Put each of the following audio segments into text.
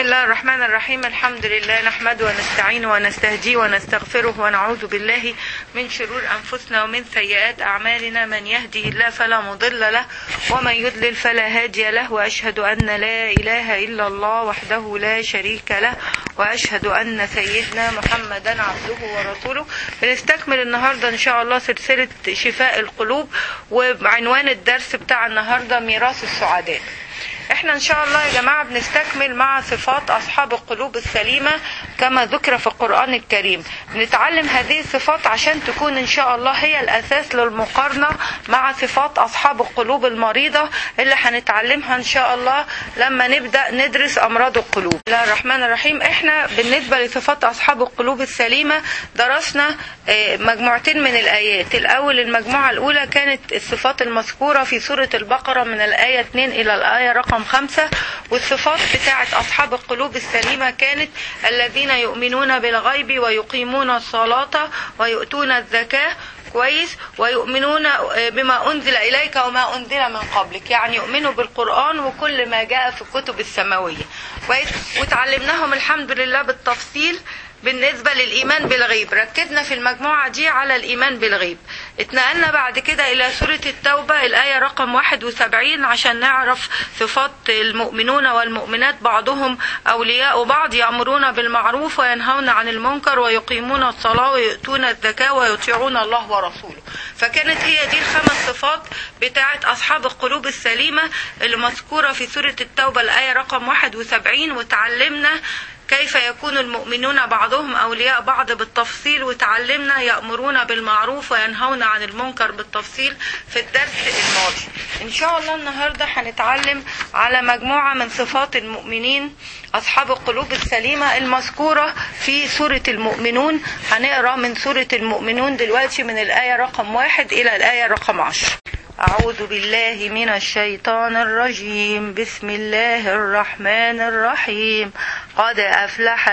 الله الرحمن الرحيم الحمد لله نحمده ونستعينه ونستهديه ونستغفره ونعوذ بالله من شرور أنفسنا ومن سيئات أعمالنا من يهده الله فلا مضل له ومن يضلل فلا هادي له وأشهد أن لا إله إلا الله وحده لا شريك له وأشهد أن سيدنا محمدا عبده ورسوله بنستكمل النهاردة إن شاء الله سلسلة شفاء القلوب وعنوان الدرس بتاع النهاردة ميراث السعداء احنا ان شاء الله يا جماعة بنستكمل مع صفات اصحاب القلوب السليمة كما ذكر في القرآن الكريم بنتعلم هذه الصفات عشان تكون ان شاء الله هي الاساس للمقارنة مع صفات اصحاب القلوب المريضة اللي هنتعلمها ان شاء الله لما نبدأ ندرس امراض القلوب بسم الله الرحمن الرحيم احنا بالنسبة لصفات اصحاب القلوب السليمة درسنا مجموعتين من الايات الاول المجموعة الاولى كانت الصفات المذكورة في سورة البقرة من الاية 2 الى الاية رقم خمسة والصفات بتاعة أصحاب القلوب السليمة كانت الذين يؤمنون بالغيب ويقيمون الصلاة ويؤتون الزكاة كويس ويؤمنون بما أنزل إليك وما أنزل من قبلك يعني يؤمنوا بالقرآن وكل ما جاء في الكتب السماوية كويس وتعلمناهم الحمد لله بالتفصيل بالنسبة للإيمان بالغيب ركزنا في المجموعة دي على الإيمان بالغيب اتنقلنا بعد كده إلى سورة التوبة الآية رقم 71 عشان نعرف صفات المؤمنون والمؤمنات بعضهم أولياء بعض يأمرون بالمعروف وينهون عن المنكر ويقيمون الصلاة ويؤتون الزكاة ويطيعون الله ورسوله فكانت هي دي الخمس صفات بتاعة أصحاب القلوب السليمة اللي مذكورة في سورة التوبة الآية رقم 71 وتعلمنا كيف يكون المؤمنون بعضهم أولياء بعض بالتفصيل وتعلمنا يأمرون بالمعروف وينهون عن المنكر بالتفصيل في الدرس الماضي إن شاء الله النهاردة هنتعلم على مجموعة من صفات المؤمنين أصحاب القلوب السليمة المذكورة في سورة المؤمنون هنقرأ من سورة المؤمنون دلوقتي من الآية رقم واحد إلى الآية رقم عشر أعوذ بالله من الشيطان الرجيم بسم الله الرحمن الرحيم قد أفلح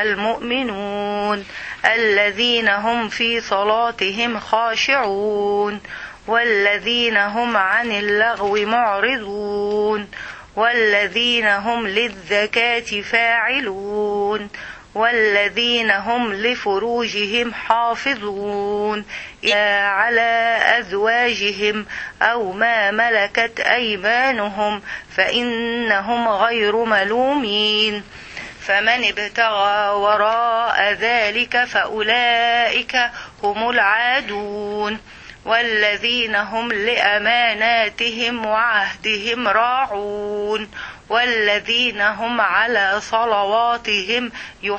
المؤمنون الذين هم في صلاتهم خاشعون والذين هم عن اللغو معرضون والذين هم للزكاة فاعلون والذين هم لفروجهم حافظون إلا على أزواجهم أو ما ملكت أيمانهم فإنهم غير ملومين فمن ابتغى وراء ذلك فأولئك هم العادون والذين هم لأماناتهم وعهدهم راعون والذين هم على صلواتهم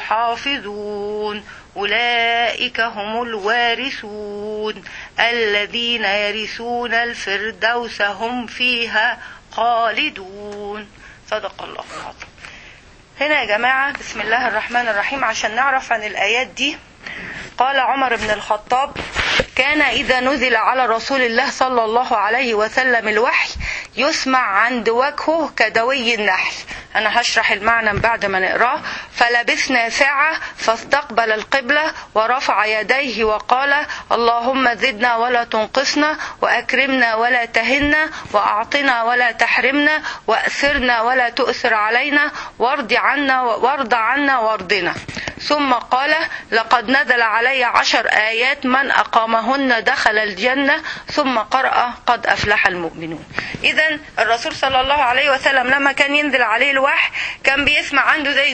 يحافظون أولئك هم الوارثون الذين يرثون الفردوس هم فيها خالدون صدق الله العظيم هنا يا جماعة بسم الله الرحمن الرحيم عشان نعرف عن الآيات دي قال عمر بن الخطاب كان إذا نزل على رسول الله صلى الله عليه وسلم الوحي يسمع عند وجهه كدوي النحل أنا هشرح المعنى بعد ما نقراه فلبثنا ساعة فاستقبل القبلة ورفع يديه وقال اللهم زدنا ولا تنقصنا وأكرمنا ولا تهنا وأعطنا ولا تحرمنا وأسرنا ولا تؤثر علينا وارض عنا وارض عنا وارضنا ثم قال لقد نزل علي عشر آيات من أقامهن دخل الجنة ثم قرأ قد أفلح المؤمنون إذا الرسول صلى الله عليه وسلم لما كان ينزل عليه الوحي كان بيسمع عنده زي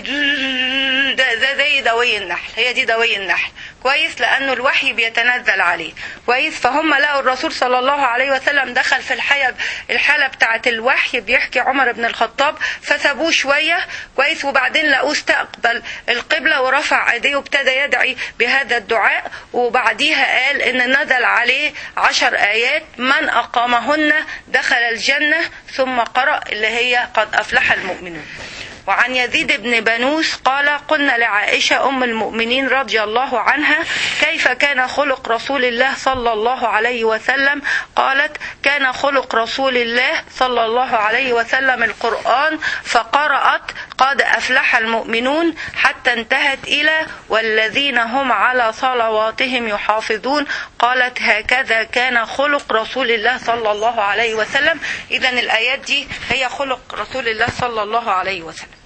زي, زي دوي النحل هي دي دوي النحل كويس لأنه الوحي بيتنزل عليه كويس فهم لقوا الرسول صلى الله عليه وسلم دخل في الحالة الحالة بتاعة الوحي بيحكي عمر بن الخطاب فسابوه شوية كويس وبعدين لقوه استقبل القبلة ورفع ايديه وابتدى يدعي بهذا الدعاء وبعديها قال ان نزل عليه عشر ايات من اقامهن دخل الجنة ثم قرأ اللي هي قد افلح المؤمنون وعن يزيد بن بنوس قال قلنا لعائشة أم المؤمنين رضي الله عنها كيف كان خلق رسول الله صلى الله عليه وسلم قالت كان خلق رسول الله صلى الله عليه وسلم القرآن فقرأت قد أفلح المؤمنون حتى انتهت إلى والذين هم على صلواتهم يحافظون قالت هكذا كان خلق رسول الله صلى الله عليه وسلم إذا الآيات دي هي خلق رسول الله صلى الله عليه وسلم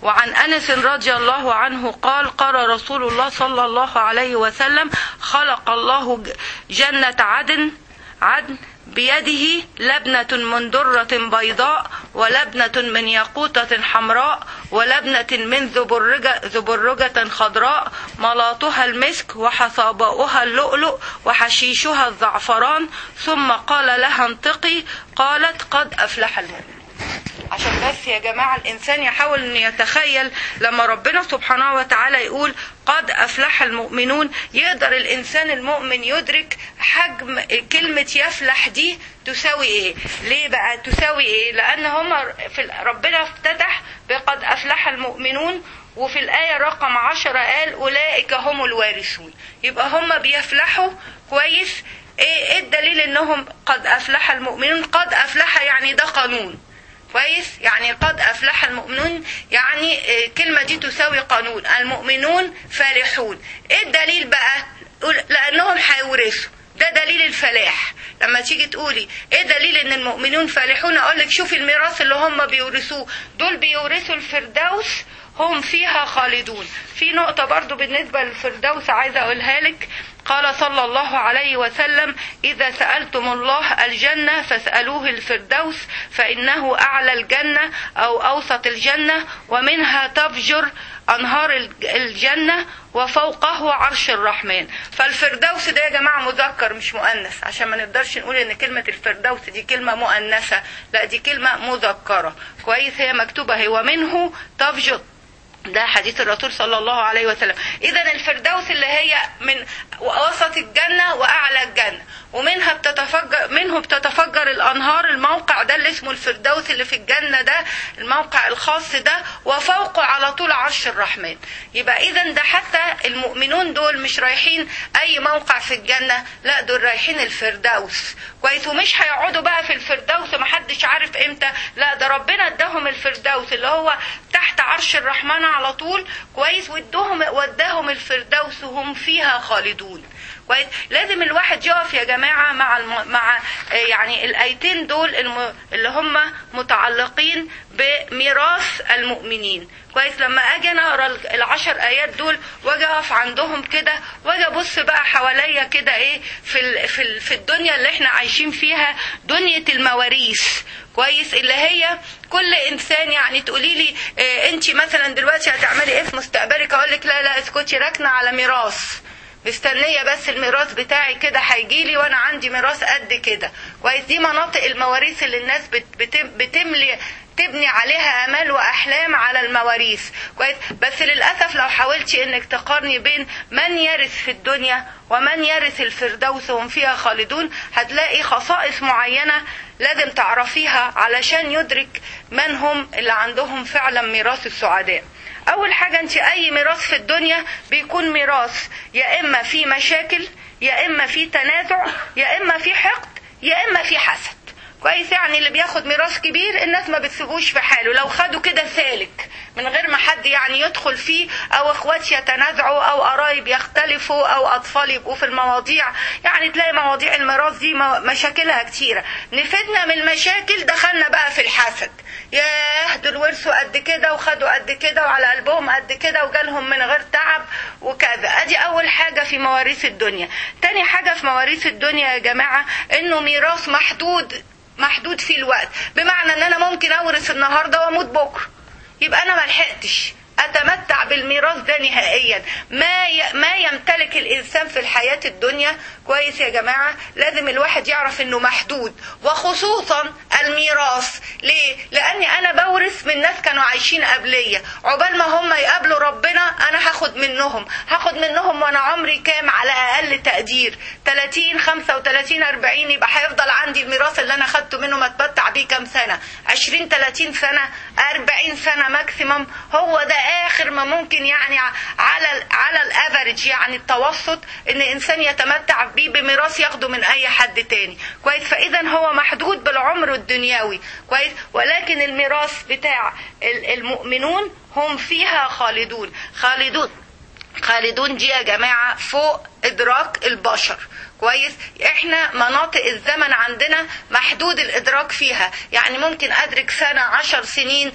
وعن أنس رضي الله عنه قال قال رسول الله صلى الله عليه وسلم خلق الله جنة عدن عدن بيده لبنة من درة بيضاء ولبنة من ياقوتة حمراء ولبنة من زبرجة, زبرجة خضراء ملاطها المسك وحصاباؤها اللؤلؤ وحشيشها الزعفران ثم قال لها انطقي قالت قد أفلح المؤمن عشان بس يا جماعة الإنسان يحاول أن يتخيل لما ربنا سبحانه وتعالى يقول قد أفلح المؤمنون يقدر الإنسان المؤمن يدرك حجم كلمة يفلح دي تساوي إيه ليه بقى تساوي إيه لأن هم في ربنا افتتح بقد أفلح المؤمنون وفي الآية رقم عشرة قال أولئك هم الوارثون يبقى هم بيفلحوا كويس ايه الدليل انهم قد افلح المؤمنون قد افلح يعني ده قانون كويس يعني قد افلح المؤمنون يعني الكلمه دي تساوي قانون المؤمنون فالحون ايه الدليل بقى لانهم هيورثوا ده دليل الفلاح لما تيجي تقولي ايه دليل ان المؤمنون فالحون اقول لك شوفي الميراث اللي هم بيورثوه دول بيورثوا الفردوس هم فيها خالدون في نقطة برضو بالنسبة للفردوس عايزة أقولها لك قال صلى الله عليه وسلم إذا سألتم الله الجنة فاسألوه الفردوس فإنه أعلى الجنة أو أوسط الجنة ومنها تفجر أنهار الجنة وفوقه عرش الرحمن فالفردوس ده يا جماعة مذكر مش مؤنث عشان ما نقدرش نقول ان كلمة الفردوس دي كلمة مؤنثة لا دي كلمة مذكرة كويس هي مكتوبة هي ومنه تفجر ده حديث الرسول صلى الله عليه وسلم اذا الفردوس اللي هي من وسط الجنة واعلى الجنة ومنها بتتفجر منه بتتفجر الانهار الموقع ده اللي اسمه الفردوس اللي في الجنة ده الموقع الخاص ده وفوقه على طول عرش الرحمن يبقى اذا ده حتى المؤمنون دول مش رايحين اي موقع في الجنة لا دول رايحين الفردوس كويس ومش هيقعدوا بقى في الفردوس ومحدش عارف امتى لا ده ربنا اداهم الفردوس اللي هو تحت عرش الرحمن على طول كويس وادوهم وداهم الفردوس وهم فيها خالدون كويس لازم الواحد يقف يا جماعه مع الم... مع يعني الايتين دول الم... اللي هم متعلقين بميراث المؤمنين كويس لما اجي انا اقرا العشر ايات دول واجي اقف عندهم كده واجي ابص بقى حواليا كده ايه في ال... في ال... في الدنيا اللي احنا عايشين فيها دنيا المواريث كويس اللي هي كل انسان يعني تقولي لي إيه انت مثلا دلوقتي هتعملي ايه في مستقبلك اقول لك لا لا اسكتي راكنه على ميراث مستنيه بس الميراث بتاعي كده هيجي لي وانا عندي ميراث قد كده كويس دي مناطق المواريث اللي الناس بت بتملي تبني عليها امال واحلام على المواريث كويس بس للاسف لو حاولتي انك تقارني بين من يرث في الدنيا ومن يرث الفردوس وهم فيها خالدون هتلاقي خصائص معينه لازم تعرفيها علشان يدرك من هم اللي عندهم فعلا ميراث السعداء اول حاجه انت اي ميراث في الدنيا بيكون ميراث يا اما في مشاكل يا اما في تنازع يا اما في حقد يا اما في حسد كويس يعني اللي بياخد ميراث كبير الناس ما بتسيبوش في حاله لو خدوا كده سالك من غير ما حد يعني يدخل فيه او اخوات يتنازعوا او قرايب يختلفوا او اطفال يبقوا في المواضيع يعني تلاقي مواضيع الميراث دي مشاكلها كتيره نفدنا من المشاكل دخلنا بقى في الحسد ياه دول ورثوا قد كده وخدوا قد كده وعلى قلبهم قد كده وجالهم من غير تعب وكذا ادي اول حاجه في مواريث الدنيا تاني حاجه في مواريث الدنيا يا جماعه انه ميراث محدود محدود في الوقت بمعنى ان انا ممكن اورث النهارده واموت بكره يبقى انا ما لحقتش اتمتع بالميراث ده نهائيا ما ي... ما يمتلك الانسان في الحياه الدنيا كويس يا جماعه لازم الواحد يعرف انه محدود وخصوصا الميراث ليه لاني انا بورث من ناس كانوا عايشين قبليه عقبال ما هم يقابلوا ربنا انا هاخد منهم هاخد منهم وانا عمري كام على اقل تقدير 30 35 40 يبقى هيفضل عندي الميراث اللي انا خدته منهم اتمتع بيه كام سنه 20 30 سنه 40 سنه ماكسيمم هو ده اخر ما ممكن يعني على على الافريج يعني التوسط ان انسان يتمتع بيه بميراث ياخده من اي حد تاني كويس فاذا هو محدود بالعمر الدنيوي كويس ولكن الميراث بتاع المؤمنون هم فيها خالدون خالدون خالدون دي يا جماعه فوق ادراك البشر كويس احنا مناطق الزمن عندنا محدود الادراك فيها يعني ممكن ادرك سنة عشر سنين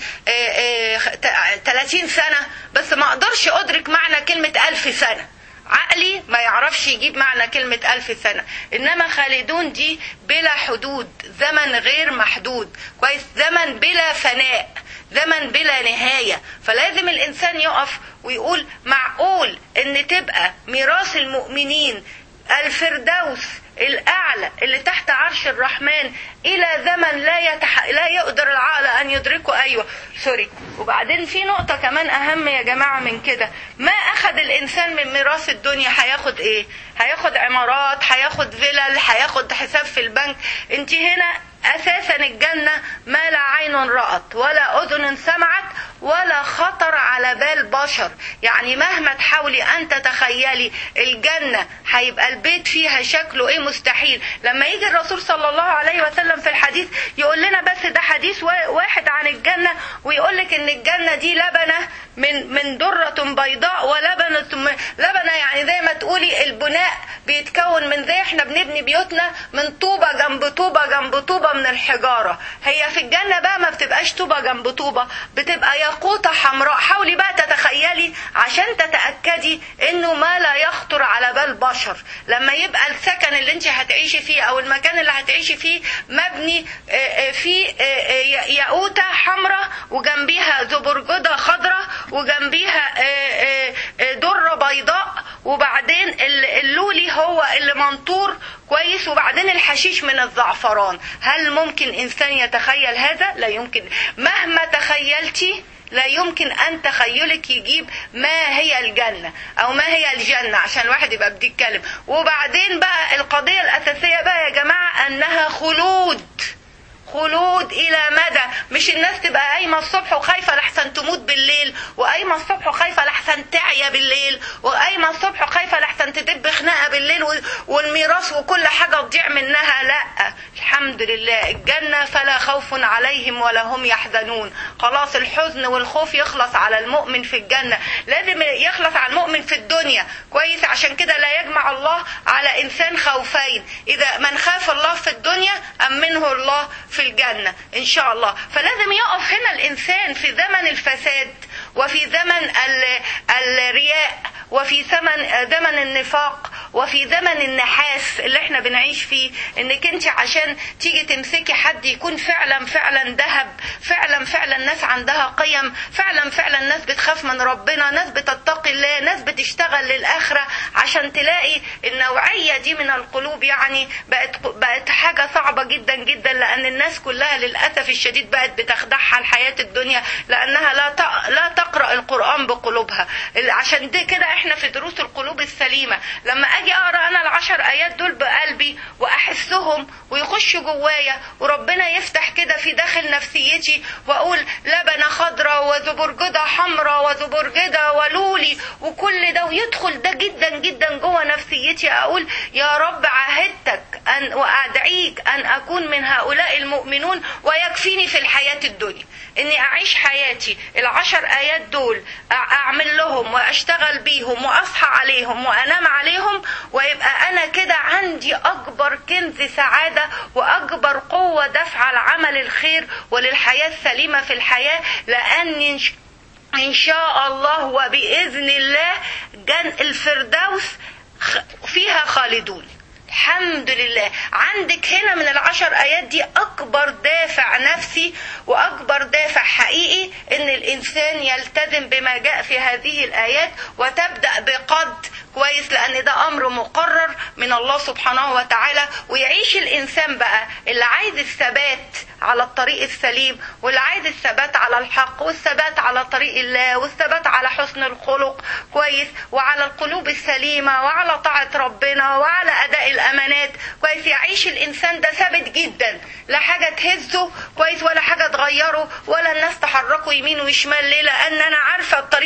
ثلاثين سنة بس ما اقدرش ادرك معنى كلمة الف سنة عقلي ما يعرفش يجيب معنى كلمة ألف سنة إنما خالدون دي بلا حدود زمن غير محدود كويس زمن بلا فناء زمن بلا نهاية فلازم الإنسان يقف ويقول معقول إن تبقى ميراث المؤمنين الفردوس الأعلى اللي تحت عرش الرحمن إلى زمن لا يتح... لا يقدر العقل أن يدركه أيوه سوري وبعدين في نقطة كمان أهم يا جماعة من كده ما أخذ الإنسان من ميراث الدنيا هياخد إيه؟ هياخد عمارات هياخد فيلل هياخد حساب في البنك أنت هنا أساسا الجنة ما لا عين رأت ولا أذن سمعت ولا خطر على بال بشر يعني مهما تحاولي أن تتخيلي الجنة هيبقى البيت فيها شكله إيه مستحيل لما يجي الرسول صلى الله عليه وسلم في الحديث يقول لنا بس ده حديث واحد عن الجنة ويقول لك إن الجنة دي لبنة من من درة بيضاء ولبنة لبنة يعني زي ما تقولي البناء بيتكون من زي احنا بنبني بيوتنا من طوبة جنب طوبة جنب طوبة من الحجارة هي في الجنة بقى ما بتبقاش طوبة جنب طوبة بتبقى ياقوتة حمراء حاولي بقى تتخيلي عشان تتأكدي انه ما لا يخطر على بال بشر لما يبقى السكن اللي انت هتعيشي فيه او المكان اللي هتعيشي فيه مبني فيه ياقوتة حمراء وجنبيها زبرجدة خضراء وجنبيها درة بيضاء وبعدين اللولي هو اللي منطور كويس وبعدين الحشيش من الزعفران هل ممكن انسان يتخيل هذا لا يمكن مهما تخيلتي لا يمكن ان تخيلك يجيب ما هي الجنة او ما هي الجنة عشان الواحد يبقى بيتكلم وبعدين بقى القضية الاساسية بقى يا جماعة انها خلود خلود الى مدى مش الناس تبقى قايمه الصبح وخايفه لحسن تموت بالليل وقايمه الصبح وخايفه لحسن تعيا بالليل وقايمه الصبح وخايفه لحسن تدب خناقه بالليل والميراث وكل حاجه تضيع منها لا الحمد لله الجنه فلا خوف عليهم ولا هم يحزنون خلاص الحزن والخوف يخلص على المؤمن في الجنه لازم يخلص على المؤمن في الدنيا كويس عشان كده لا يجمع الله على انسان خوفين اذا من خاف الله في الدنيا امنه الله في الجنة إن شاء الله فلازم يقف هنا الإنسان في زمن الفساد وفي زمن الرياء وفي زمن زمن النفاق وفي زمن النحاس اللي احنا بنعيش فيه انك انت عشان تيجي تمسكي حد يكون فعلا فعلا ذهب فعلا فعلا ناس عندها قيم فعلا فعلا ناس بتخاف من ربنا ناس بتتقي الله ناس بتشتغل للاخره عشان تلاقي النوعيه دي من القلوب يعني بقت بقت حاجه صعبه جدا جدا لان الناس كلها للاسف الشديد بقت بتخدعها الحياه الدنيا لانها لا لا تقرا القران بقلوبها عشان دي كده احنا في دروس القلوب السليمه لما اجي اقرا انا العشر ايات دول بقلبي واحسهم ويخشوا جوايا وربنا يفتح كده في داخل نفسيتي واقول لبنه خضراء وزبرجده حمراء وزبرجده ولولي وكل ده ويدخل ده جدا جدا جوه نفسيتي اقول يا رب عاهدتك ان وادعيك ان اكون من هؤلاء المؤمنون ويكفيني في الحياه الدنيا اني اعيش حياتي العشر ايات دول اعمل لهم واشتغل بيهم واصحى عليهم وانام عليهم ويبقى انا كده عندي اكبر كنز سعاده واكبر قوه دفع لعمل الخير وللحياه السليمه في الحياه لاني ان شاء الله وباذن الله جن الفردوس فيها خالدون الحمد لله عندك هنا من العشر ايات دي اكبر دافع نفسي واكبر دافع حقيقي ان الانسان يلتزم بما جاء في هذه الايات وتبدا بقد كويس لان ده امر مقرر من الله سبحانه وتعالى ويعيش الانسان بقى اللي عايز الثبات على الطريق السليم واللي عايز الثبات على الحق والثبات على طريق الله والثبات على حسن الخلق كويس وعلى القلوب السليمه وعلى طاعه ربنا وعلى اداء الامانات كويس يعيش الانسان ده ثابت جدا لا حاجه تهزه كويس ولا حاجه تغيره ولا الناس تحركه يمين وشمال ليه لان انا عارفه الطريق ده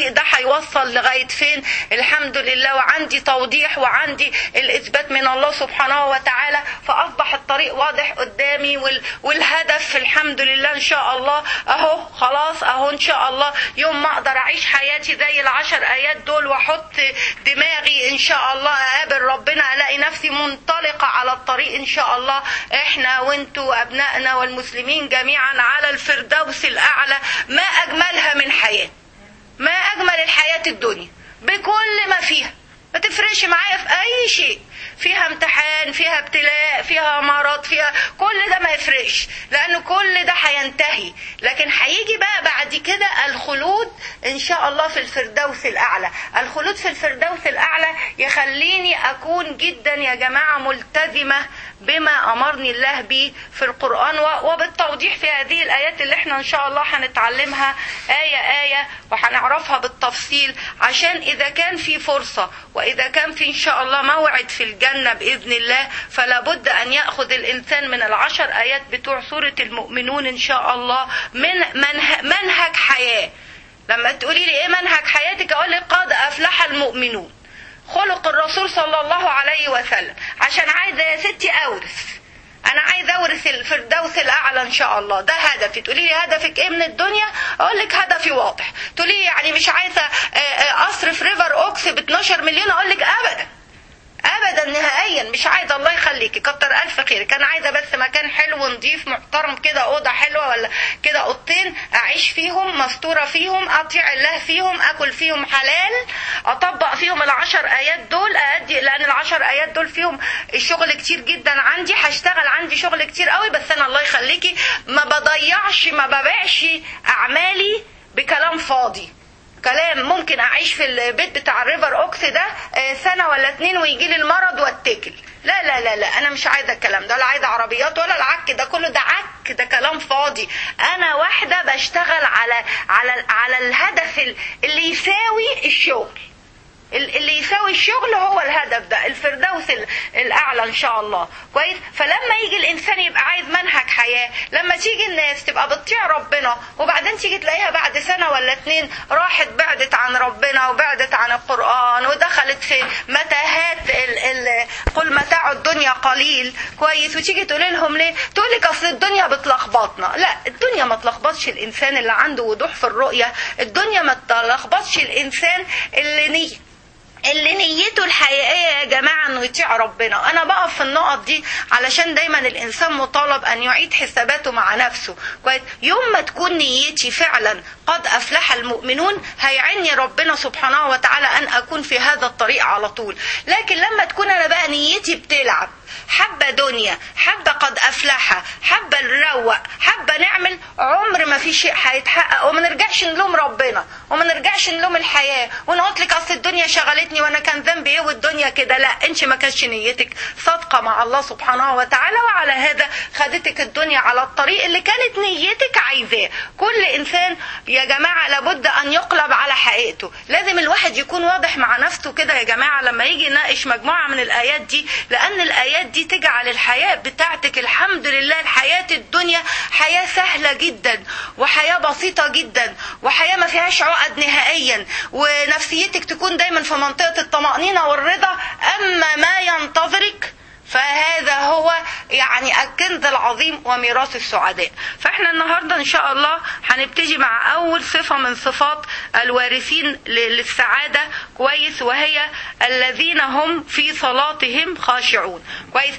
وصل لغايه فين الحمد لله وعندي توضيح وعندي الاثبات من الله سبحانه وتعالى فاصبح الطريق واضح قدامي وال... والهدف الحمد لله ان شاء الله اهو خلاص اهو ان شاء الله يوم ما اقدر اعيش حياتي زي العشر ايات دول واحط دماغي ان شاء الله اقابل ربنا الاقي نفسي منطلقه على الطريق ان شاء الله احنا وانتوا ابنائنا والمسلمين جميعا على الفردوس الاعلى ما اجملها من حياه ما اجمل الحياه الدنيا بكل ما فيها ما تفرقش معايا في اي شيء فيها امتحان فيها ابتلاء فيها مرض فيها كل ده ما يفرقش لان كل ده هينتهي لكن هيجي بقى بعد كده الخلود ان شاء الله في الفردوس الاعلى الخلود في الفردوس الاعلى يخليني اكون جدا يا جماعه ملتزمه بما امرني الله به في القران وبالتوضيح في هذه الايات اللي احنا ان شاء الله هنتعلمها ايه ايه وهنعرفها بالتفصيل عشان اذا كان في فرصه واذا كان في ان شاء الله موعد في الجنه باذن الله فلا بد ان ياخذ الانسان من العشر ايات بتوع سوره المؤمنون ان شاء الله من منه منهج حياه لما تقولي لي ايه منهج حياتك اقول لك قد افلح المؤمنون خلق الرسول صلى الله عليه وسلم عشان عايزه يا ستي اورث انا عايزه اورث الفردوس الاعلى ان شاء الله ده هدفي تقولي لي هدفك ايه من الدنيا اقول لك هدفي واضح تقولي لي يعني مش عايزه اصرف ريفر اوكس ب 12 مليون اقول لك ابدا ابدا نهائيا مش عايزه الله يخليكي كتر الف خيرك انا عايزه بس مكان حلو نضيف محترم كده اوضه حلوه ولا كده اوضتين اعيش فيهم مستوره فيهم اطيع الله فيهم اكل فيهم حلال اطبق فيهم العشر ايات دول اادي لان العشر ايات دول فيهم الشغل كتير جدا عندي هشتغل عندي شغل كتير قوي بس انا الله يخليكي ما بضيعش ما ببيعش اعمالي بكلام فاضي كلام ممكن اعيش في البيت بتاع الريفر اوكس ده سنه ولا اتنين ويجي لي المرض واتكل لا لا لا لا انا مش عايزه الكلام ده ولا عايزه عربيات ولا العك ده كله ده عك ده كلام فاضي انا واحده بشتغل على على على الهدف اللي يساوي الشغل اللي يساوي الشغل هو الهدف ده الفردوس الاعلى ان شاء الله كويس فلما يجي الانسان يبقى عايز منهج حياه لما تيجي الناس تبقى بتطيع ربنا وبعدين تيجي تلاقيها بعد سنه ولا اتنين راحت بعدت عن ربنا وبعدت عن القران ودخلت في متاهات ال ال قل متاع الدنيا قليل كويس وتيجي تقول لهم ليه تقول لك اصل الدنيا بتلخبطنا لا الدنيا ما تلخبطش الانسان اللي عنده وضوح في الرؤيه الدنيا ما تلخبطش الانسان اللي نيه اللي نيته الحقيقيه يا جماعه انه يطيع ربنا انا بقف في النقط دي علشان دايما الانسان مطالب ان يعيد حساباته مع نفسه كويس يوم ما تكون نيتي فعلا قد افلح المؤمنون هيعني ربنا سبحانه وتعالى ان اكون في هذا الطريق على طول لكن لما تكون انا بقى نيتي بتلعب حبة دنيا حبة قد أفلح حبة نروق حبة نعمل عمر ما في شيء هيتحقق وما نرجعش نلوم ربنا وما نرجعش نلوم الحياة ونقول لك أصل الدنيا شغلتني وأنا كان ذنبي إيه والدنيا كده لا أنت ما كانش نيتك صادقة مع الله سبحانه وتعالى وعلى هذا خدتك الدنيا على الطريق اللي كانت نيتك عايزاه كل إنسان يا جماعة لابد أن يقلب على حقيقته لازم الواحد يكون واضح مع نفسه كده يا جماعة لما يجي يناقش مجموعة من الآيات دي لأن الآيات دي تجعل الحياة بتاعتك الحمد لله الحياة الدنيا حياة سهلة جدا وحياة بسيطة جدا وحياة ما فيهاش عقد نهائيا ونفسيتك تكون دايما في منطقة الطمأنينة والرضا أما ما ينتظرك فهذا هو يعني الكنز العظيم وميراث السعداء فاحنا النهارده ان شاء الله هنبتدي مع اول صفه من صفات الوارثين للسعاده كويس وهي الذين هم في صلاتهم خاشعون كويس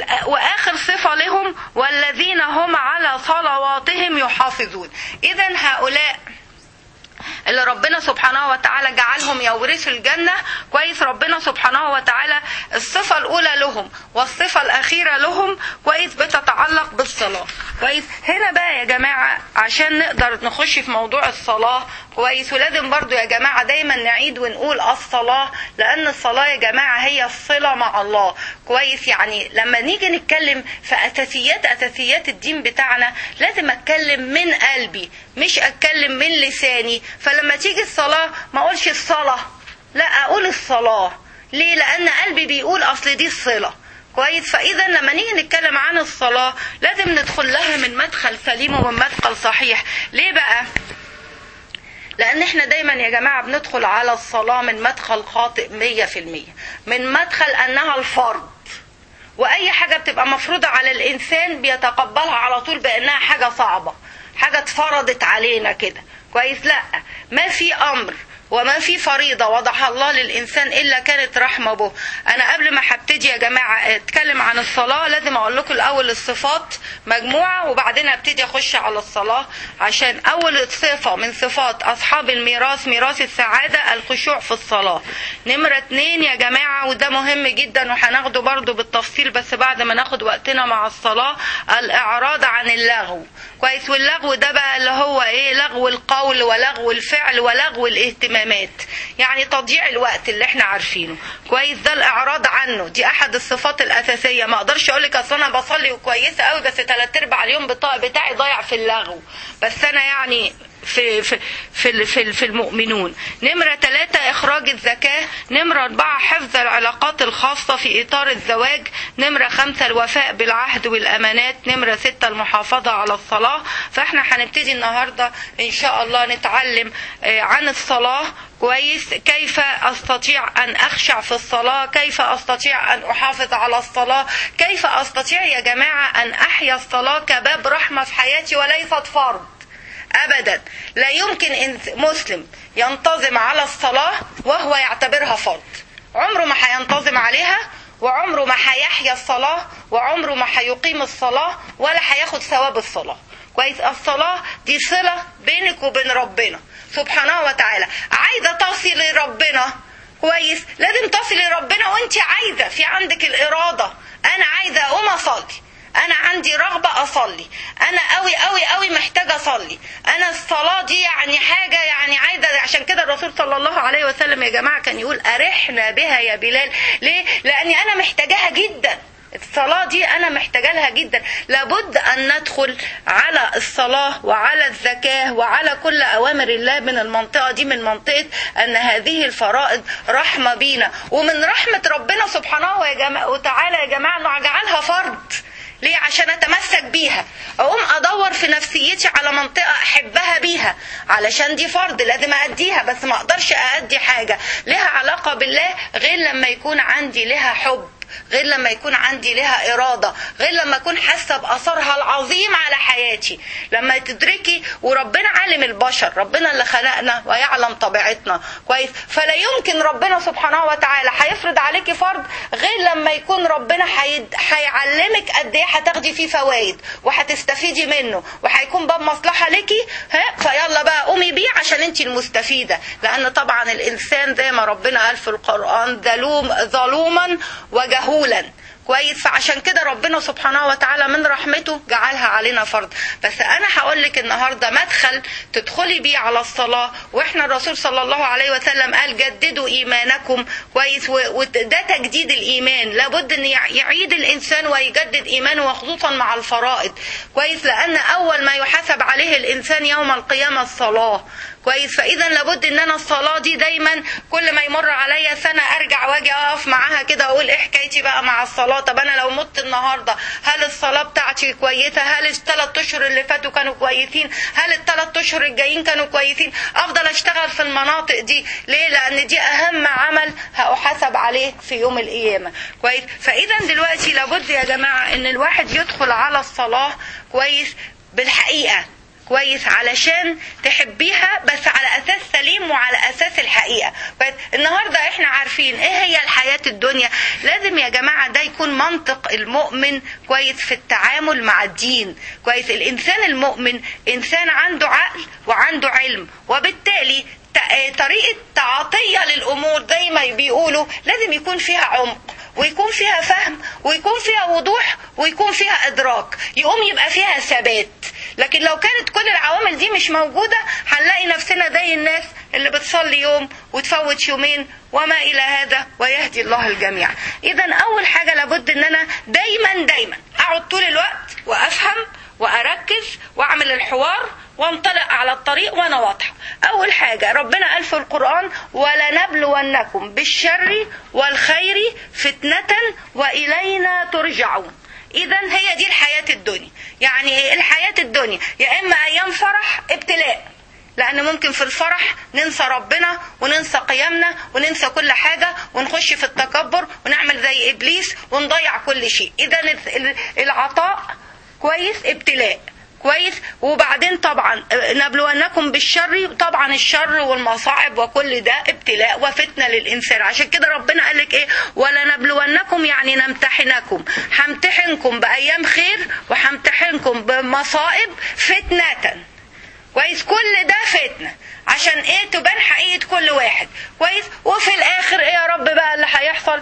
واخر صفه لهم والذين هم على صلواتهم يحافظون اذا هؤلاء اللي ربنا سبحانه وتعالى جعلهم يورثوا الجنة كويس ربنا سبحانه وتعالى الصفة الأولى لهم والصفة الأخيرة لهم كويس بتتعلق بالصلاة كويس هنا بقى يا جماعة عشان نقدر نخش في موضوع الصلاة كويس ولازم برضو يا جماعة دايما نعيد ونقول الصلاة لأن الصلاة يا جماعة هي الصلة مع الله كويس يعني لما نيجي نتكلم في أساسيات أساسيات الدين بتاعنا لازم أتكلم من قلبي مش أتكلم من لساني فلما تيجي الصلاة ما أقولش الصلاة لا أقول الصلاة ليه لأن قلبي بيقول أصل دي الصلة كويس فاذا لما نيجي نتكلم عن الصلاه لازم ندخل لها من مدخل سليم ومن مدخل صحيح ليه بقى لان احنا دايما يا جماعة بندخل على الصلاة من مدخل خاطئ مية في المية من مدخل انها الفرض واي حاجة بتبقى مفروضة على الانسان بيتقبلها على طول بانها حاجة صعبة حاجة اتفرضت علينا كده كويس لا ما في امر وما في فريضة وضعها الله للإنسان إلا كانت رحمة به أنا قبل ما هبتدي يا جماعة أتكلم عن الصلاة لازم أقول لكم الأول الصفات مجموعة وبعدين أبتدي أخش على الصلاة عشان أول صفة من صفات أصحاب الميراث ميراث السعادة الخشوع في الصلاة نمرة اتنين يا جماعة وده مهم جدا وهناخده برضو بالتفصيل بس بعد ما ناخد وقتنا مع الصلاة الإعراض عن اللغو كويس واللغو ده بقى اللي هو ايه لغو القول ولغو الفعل ولغو الاهتمامات يعني تضييع الوقت اللي احنا عارفينه كويس ده الاعراض عنه دي احد الصفات الاساسيه ما اقدرش اقول لك اصل انا بصلي وكويسه قوي بس ثلاث ارباع اليوم بتاعي ضايع في اللغو بس انا يعني في في في في, في المؤمنون نمرة ثلاثة إخراج الزكاة نمرة أربعة حفظ العلاقات الخاصة في إطار الزواج نمرة خمسة الوفاء بالعهد والأمانات نمرة ستة المحافظة على الصلاة فإحنا هنبتدي النهاردة إن شاء الله نتعلم عن الصلاة كويس كيف استطيع ان اخشع في الصلاه كيف استطيع ان احافظ على الصلاه كيف استطيع يا جماعه ان احيا الصلاه كباب رحمه في حياتي وليست فرض ابدا لا يمكن مسلم ينتظم على الصلاه وهو يعتبرها فرض عمره ما هينتظم عليها وعمره ما هيحيا الصلاه وعمره ما هيقيم الصلاه ولا هياخد ثواب الصلاه كويس الصلاه دي صله بينك وبين ربنا سبحانه وتعالى عايزه تصلي لربنا كويس لازم تصلي لربنا وانت عايزه في عندك الاراده انا عايزه اقوم اصلي انا عندي رغبة اصلي انا قوي قوي قوي محتاجة اصلي انا الصلاة دي يعني حاجة يعني عايزة عشان كده الرسول صلى الله عليه وسلم يا جماعة كان يقول ارحنا بها يا بلال ليه لاني انا محتاجاها جدا الصلاة دي أنا محتاجة لها جدا لابد أن ندخل على الصلاة وعلى الزكاة وعلى كل أوامر الله من المنطقة دي من منطقة أن هذه الفرائض رحمة بينا ومن رحمة ربنا سبحانه وتعالى يا جماعة أنه جعلها فرض ليه عشان اتمسك بيها اقوم ادور في نفسيتي على منطقه احبها بيها علشان دي فرض لازم اديها بس ما اقدرش اادي حاجه لها علاقه بالله غير لما يكون عندي لها حب غير لما يكون عندي لها إرادة غير لما أكون حاسة بأثرها العظيم على حياتي لما تدركي وربنا عالم البشر ربنا اللي خلقنا ويعلم طبيعتنا كويس فلا يمكن ربنا سبحانه وتعالى هيفرض عليكي فرض غير لما يكون ربنا هيعلمك قد ايه هتاخدي فيه فوائد وهتستفيدي منه وهيكون باب مصلحة ليكي ها فيلا بقى قومي بيه عشان انت المستفيدة لأن طبعا الإنسان زي ما ربنا قال في القرآن ظلوم ظلوما وجهولا جهولا كويس فعشان كده ربنا سبحانه وتعالى من رحمته جعلها علينا فرض بس انا هقول لك النهارده مدخل تدخلي بيه على الصلاه واحنا الرسول صلى الله عليه وسلم قال جددوا ايمانكم كويس وده تجديد الايمان لابد ان يعيد الانسان ويجدد ايمانه وخصوصا مع الفرائض كويس لان اول ما يحاسب عليه الانسان يوم القيامه الصلاه كويس فاذا لابد ان انا الصلاه دي دايما كل ما يمر عليا سنه ارجع واجي اقف معاها كده اقول ايه حكايتي بقى مع الصلاه طب انا لو مت النهارده هل الصلاه بتاعتي كويسه هل الثلاث اشهر اللي فاتوا كانوا كويسين هل الثلاث اشهر الجايين كانوا كويسين افضل اشتغل في المناطق دي ليه لان دي اهم عمل هاحاسب عليه في يوم القيامه كويس فاذا دلوقتي لابد يا جماعه ان الواحد يدخل على الصلاه كويس بالحقيقه كويس علشان تحبيها بس على اساس سليم وعلى اساس الحقيقه بس النهارده احنا عارفين ايه هي الحياه الدنيا لازم يا جماعه ده يكون منطق المؤمن كويس في التعامل مع الدين كويس الانسان المؤمن انسان عنده عقل وعنده علم وبالتالي طريقه تعاطيه للامور زي ما بيقولوا لازم يكون فيها عمق ويكون فيها فهم ويكون فيها وضوح ويكون فيها ادراك يقوم يبقى فيها ثبات لكن لو كانت كل العوامل دي مش موجودة هنلاقي نفسنا زي الناس اللي بتصلي يوم وتفوت يومين وما إلى هذا ويهدي الله الجميع إذا أول حاجة لابد أن أنا دايما دايما أقعد طول الوقت وأفهم وأركز وأعمل الحوار وانطلق على الطريق وانا واضحه اول حاجه ربنا قال في القران ولنبلونكم بالشر والخير فتنه والينا ترجعون اذا هي دي الحياه الدنيا يعني الحياه الدنيا يا اما ايام فرح ابتلاء لان ممكن في الفرح ننسى ربنا وننسى قيامنا وننسى كل حاجه ونخش في التكبر ونعمل زي ابليس ونضيع كل شيء اذا العطاء كويس ابتلاء كويس وبعدين طبعا نبلونكم بالشر طبعا الشر والمصاعب وكل ده ابتلاء وفتنه للانسان عشان كده ربنا قال لك ايه ولنبلونكم يعني نمتحنكم همتحنكم بايام خير وهمتحنكم بمصائب فتنه كويس كل ده فتنه عشان ايه تبان حقيقه كل واحد كويس وفي الاخر ايه يا رب بقى اللي هيحصل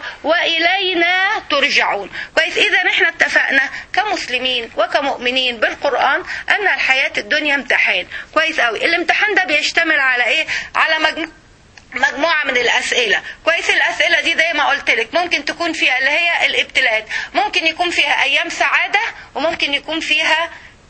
والينا ترجعون كويس اذا احنا اتفقنا كمسلمين وكمؤمنين بالقران ان الحياه الدنيا امتحان كويس قوي الامتحان ده بيشتمل على ايه على مجموعه مجموعة من الأسئلة كويس الأسئلة دي زي ما قلت لك ممكن تكون فيها اللي هي الابتلاءات ممكن يكون فيها أيام سعادة وممكن يكون فيها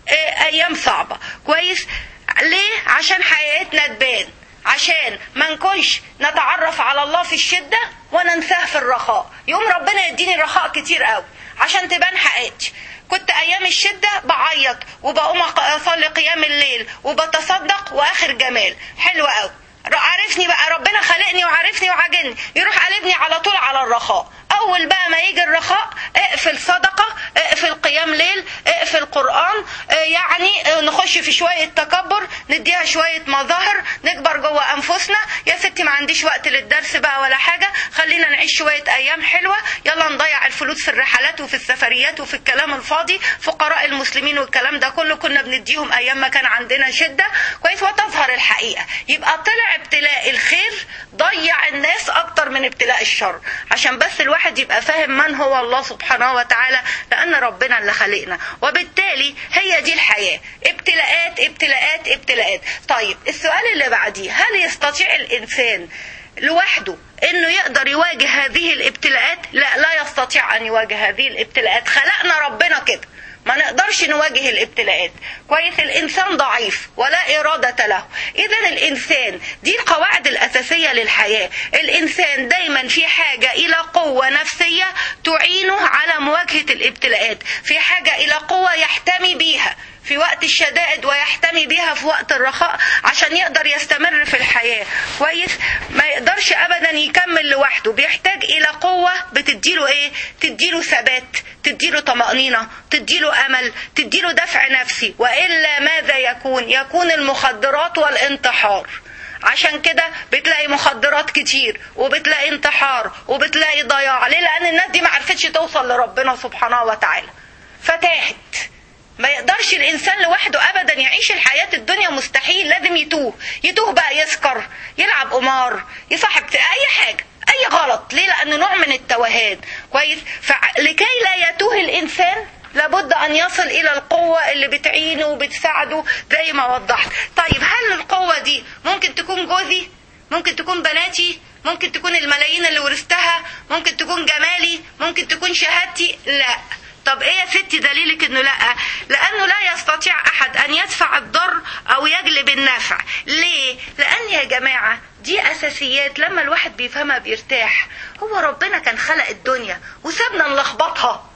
أيام صعبة كويس ليه عشان حقيقتنا تبان عشان ما نكونش نتعرف على الله في الشدة وننساه في الرخاء يوم ربنا يديني رخاء كتير قوي عشان تبان حقيقتي كنت ايام الشده بعيط وبقوم اصلي قيام الليل وبتصدق واخر جمال حلو قوي عارفني بقى ربنا خلقني وعارفني وعاجلني يروح قلبني على طول على الرخاء اول بقى ما يجي الرخاء اقفل صدقه اقفل قيام ليل اقفل قران يعني نخش في شويه تكبر نديها شويه مظاهر نكبر جوه انفسنا يا ستي ما عنديش وقت للدرس بقى ولا حاجه خلينا نعيش شويه ايام حلوه يلا نضيع الفلوس في الرحلات وفي السفريات وفي الكلام الفاضي فقراء المسلمين والكلام ده كله كنا بنديهم ايام ما كان عندنا شده كويس وتظهر الحقيقه يبقى طلع ابتلاء الخير ضيع الناس اكتر من ابتلاء الشر عشان بس الواحد يبقى فاهم من هو الله سبحانه وتعالى لان ربنا اللي خلقنا وبالتالي هي دي الحياه ابتلاءات ابتلاءات ابتلاءات طيب السؤال اللي بعديه هل يستطيع الانسان لوحده انه يقدر يواجه هذه الابتلاءات لا لا يستطيع ان يواجه هذه الابتلاءات خلقنا ربنا كده ما نقدرش نواجه الابتلاءات كويس الانسان ضعيف ولا اراده له اذا الانسان دي القواعد الاساسيه للحياه الانسان دايما في حاجه الى قوه نفسيه تعينه على مواجهه الابتلاءات في حاجه الى قوه يحتمي بيها في وقت الشدائد ويحتمي بها في وقت الرخاء عشان يقدر يستمر في الحياة كويس ما يقدرش أبدا يكمل لوحده بيحتاج إلى قوة بتديله إيه تديله ثبات تديله طمأنينة تديله أمل تديله دفع نفسي وإلا ماذا يكون يكون المخدرات والانتحار عشان كده بتلاقي مخدرات كتير وبتلاقي انتحار وبتلاقي ضياع ليه لأن الناس دي ما عرفتش توصل لربنا سبحانه وتعالى فتاهت ما يقدرش الانسان لوحده ابدا يعيش الحياه الدنيا مستحيل لازم يتوه يتوه بقى يسكر يلعب قمار يصاحب اي حاجه اي غلط ليه لانه نوع من التوهان كويس فلكي لا يتوه الانسان لابد ان يصل الى القوه اللي بتعينه وبتساعده زي ما وضحت طيب هل القوه دي ممكن تكون جوزي ممكن تكون بناتي ممكن تكون الملايين اللي ورثتها ممكن تكون جمالي ممكن تكون شهادتي لا طب ايه يا ستي دليلك انه لا لانه لا يستطيع احد ان يدفع الضر او يجلب النفع ليه لان يا جماعه دي اساسيات لما الواحد بيفهمها بيرتاح هو ربنا كان خلق الدنيا وسابنا نلخبطها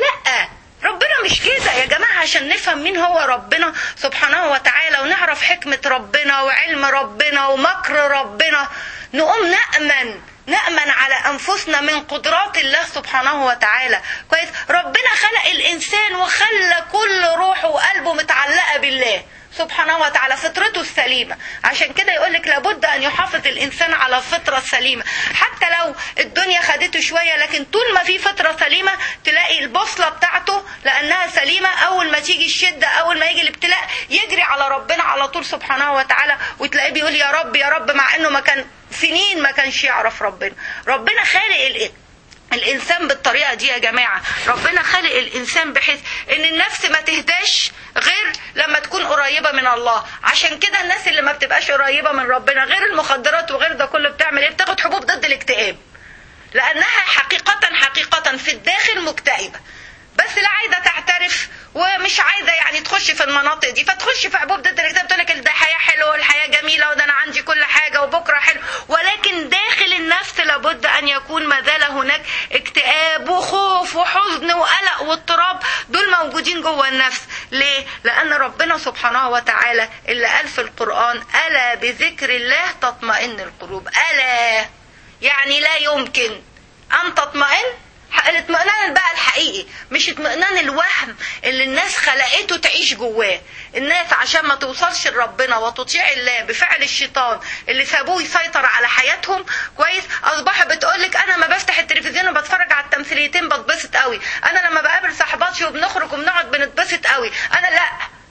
لا ربنا مش كده يا جماعة عشان نفهم مين هو ربنا سبحانه وتعالى ونعرف حكمة ربنا وعلم ربنا ومكر ربنا نقوم نأمن نأمن على أنفسنا من قدرات الله سبحانه وتعالى كويس ربنا خلق الإنسان وخلى كل روحه وقلبه متعلقة بالله سبحانه وتعالى فطرته السليمة عشان كده يقولك لابد أن يحافظ الإنسان على الفطرة السليمة حتى لو الدنيا خدته شوية لكن طول ما في فطرة سليمة تلاقي البوصلة بتاعته لأنها سليمة أول ما تيجي الشدة أول ما يجي الابتلاء يجري على ربنا على طول سبحانه وتعالى وتلاقيه بيقول يا رب يا رب مع إنه ما كان سنين ما كانش يعرف ربنا ربنا خالق الإيه الانسان بالطريقه دي يا جماعه ربنا خلق الانسان بحيث ان النفس ما تهداش غير لما تكون قريبه من الله عشان كده الناس اللي ما بتبقاش قريبه من ربنا غير المخدرات وغير ده كله بتعمل ايه بتاخد حبوب ضد الاكتئاب لانها حقيقه حقيقه في الداخل مكتئبه بس لا عايزه تعترف ومش عايزه يعني تخش في المناطق دي فتخش في حبوب ضد الاكتئاب تقول لك ده حياه حلوه والحياه جميله وده انا عندي كل حاجه وبكره حلو ولكن داخل النفس لابد ان يكون ما زال هناك اكتئاب وخوف وحزن وقلق واضطراب دول موجودين جوه النفس ليه لان ربنا سبحانه وتعالى اللي قال في القران الا بذكر الله تطمئن القلوب الا يعني لا يمكن ان تطمئن الاطمئنان بقى الحقيقي مش اطمئنان الوهم اللي الناس خلقته تعيش جواه الناس عشان ما توصلش لربنا وتطيع الله بفعل الشيطان اللي سابوه يسيطر على حياتهم كويس اصبح بتقولك انا لما بفتح التلفزيون وبتفرج على التمثيليتين بتبسط قوي انا لما بقابل صاحباتي وبنخرج وبنقعد بنتبسط قوي انا لا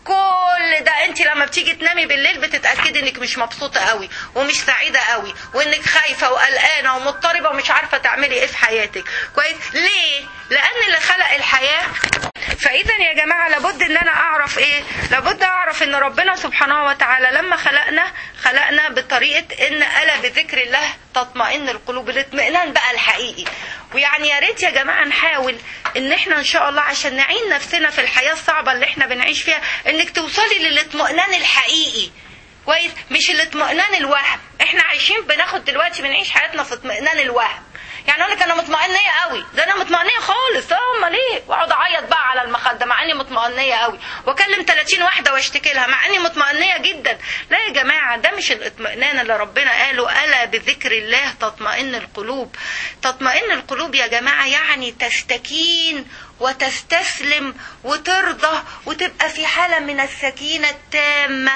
كل ده انت لما بتيجي تنامي بالليل بتتاكدي انك مش مبسوطه قوي ومش سعيده قوي وانك خايفه وقلقانه ومضطربه ومش عارفه تعملي ايه في حياتك كويس ليه لان اللي خلق الحياه فاذا يا جماعه لابد ان انا اعرف ايه لابد اعرف ان ربنا سبحانه وتعالى لما خلقنا خلقنا بطريقه ان الا بذكر الله تطمئن القلوب الاطمئنان بقى الحقيقي ويعني يا ريت يا جماعه نحاول ان احنا ان شاء الله عشان نعين نفسنا في الحياه الصعبه اللي احنا بنعيش فيها انك توصلي للاطمئنان الحقيقي كويس مش الاطمئنان الوهم احنا عايشين بناخد دلوقتي بنعيش حياتنا في اطمئنان الوهم يعني اقول لك انا مطمئنيه قوي ده انا مطمئنيه خالص اه امال ايه واقعد اعيط بقى على المخده مع اني مطمئنيه قوي واكلم 30 واحده واشتكي لها مع اني مطمئنيه جدا لا يا جماعه ده مش الاطمئنان اللي ربنا قاله الا بذكر الله تطمئن القلوب تطمئن القلوب يا جماعه يعني تستكين وتستسلم وترضى وتبقى في حاله من السكينه التامه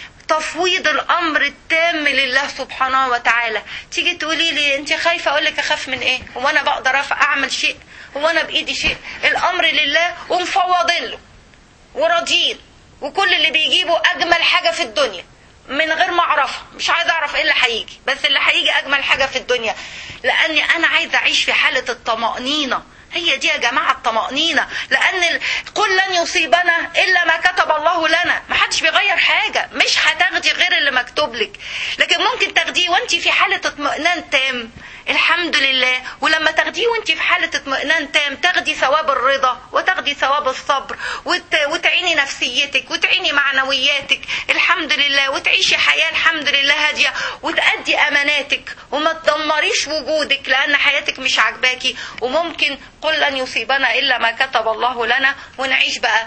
تفويض الامر التام لله سبحانه وتعالى تيجي تقولي لي انت خايفه اقول لك اخاف من ايه هو انا بقدر اعمل شيء هو انا بايدي شيء الامر لله ومفوضين له وراضيين وكل اللي بيجيبه اجمل حاجه في الدنيا من غير ما اعرفها مش عايزه اعرف ايه اللي هيجي بس اللي هيجي اجمل حاجه في الدنيا لاني انا عايزه اعيش في حاله الطمانينه هي دي يا جماعة الطمأنينة لأن قل لن يصيبنا إلا ما كتب الله لنا ما حدش بيغير حاجة مش هتاخدي غير اللي مكتوب لك لكن ممكن تاخديه وانت في حالة اطمئنان تام الحمد لله ولما تاخديه وانت في حالة اطمئنان تام تاخدي ثواب الرضا وتاخدي ثواب الصبر وت... وتعيني نفسيتك وتعيني معنوياتك الحمد لله وتعيشي حياة الحمد لله هادية وتأدي أماناتك وما تدمريش وجودك لأن حياتك مش عاجباكي وممكن قل لن يصيبنا إلا ما كتب الله لنا ونعيش بقى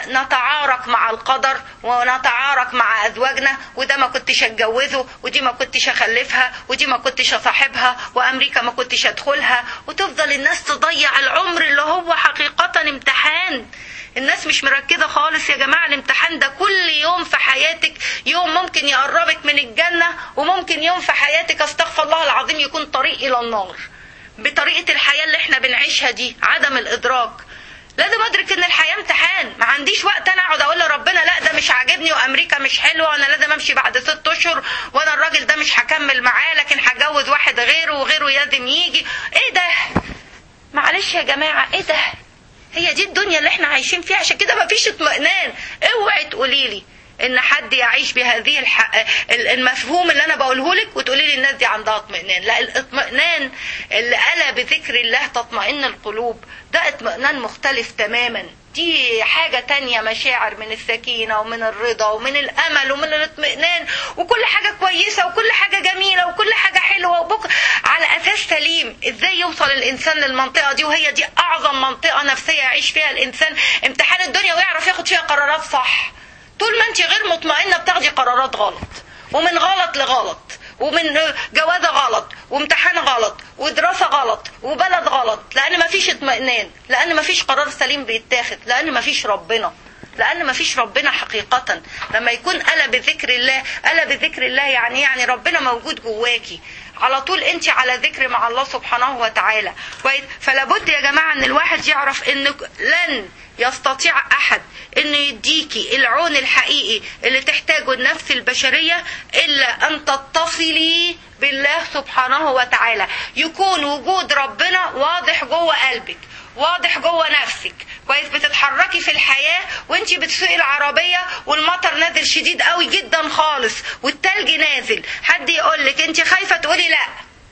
نتعارك مع القدر ونتعارك مع ازواجنا وده ما كنتش اتجوزه ودي ما كنتش اخلفها ودي ما كنتش اصاحبها وامريكا ما كنتش ادخلها وتفضل الناس تضيع العمر اللي هو حقيقه امتحان الناس مش مركزه خالص يا جماعه الامتحان ده كل يوم في حياتك يوم ممكن يقربك من الجنه وممكن يوم في حياتك استغفر الله العظيم يكون طريق الى النار بطريقه الحياه اللي احنا بنعيشها دي عدم الادراك لازم ادرك ان الحياه امتحان ما عنديش وقت انا اقعد اقول لربنا لا ده مش عاجبني وامريكا مش حلوه وانا لازم امشي بعد ست اشهر وانا الراجل ده مش هكمل معاه لكن هتجوز واحد غيره وغيره لازم يجي ايه ده معلش يا جماعه ايه ده هي دي الدنيا اللي احنا عايشين فيها عشان كده مفيش اطمئنان اوعي تقولي لي ان حد يعيش بهذه الح... المفهوم اللي انا بقوله لك وتقولي لي الناس دي عندها اطمئنان لا الاطمئنان اللي الا بذكر الله تطمئن القلوب ده اطمئنان مختلف تماما دي حاجة تانية مشاعر من السكينة ومن الرضا ومن الأمل ومن الاطمئنان وكل حاجة كويسة وكل حاجة جميلة وكل حاجة حلوة وبكرة على أساس سليم إزاي يوصل الإنسان للمنطقة دي وهي دي أعظم منطقة نفسية يعيش فيها الإنسان امتحان الدنيا ويعرف ياخد فيها قرارات صح طول ما انت غير مطمئنه بتاخدي قرارات غلط ومن غلط لغلط ومن جوازه غلط وامتحان غلط ودراسه غلط وبلد غلط لان مفيش اطمئنان لان مفيش قرار سليم بيتاخد لان مفيش ربنا لان مفيش ربنا حقيقه لما يكون الا بذكر الله الا بذكر الله يعني يعني ربنا موجود جواكي على طول انت على ذكر مع الله سبحانه وتعالى فلا بد يا جماعه ان الواحد يعرف ان لن يستطيع احد انه يديكي العون الحقيقي اللي تحتاجه النفس البشريه الا ان تتصلي بالله سبحانه وتعالى يكون وجود ربنا واضح جوه قلبك واضح جوه نفسك كويس بتتحركي في الحياة وانتي بتسوقي العربية والمطر نازل شديد قوي جدا خالص والتلج نازل حد يقولك انتي خايفة تقولي لا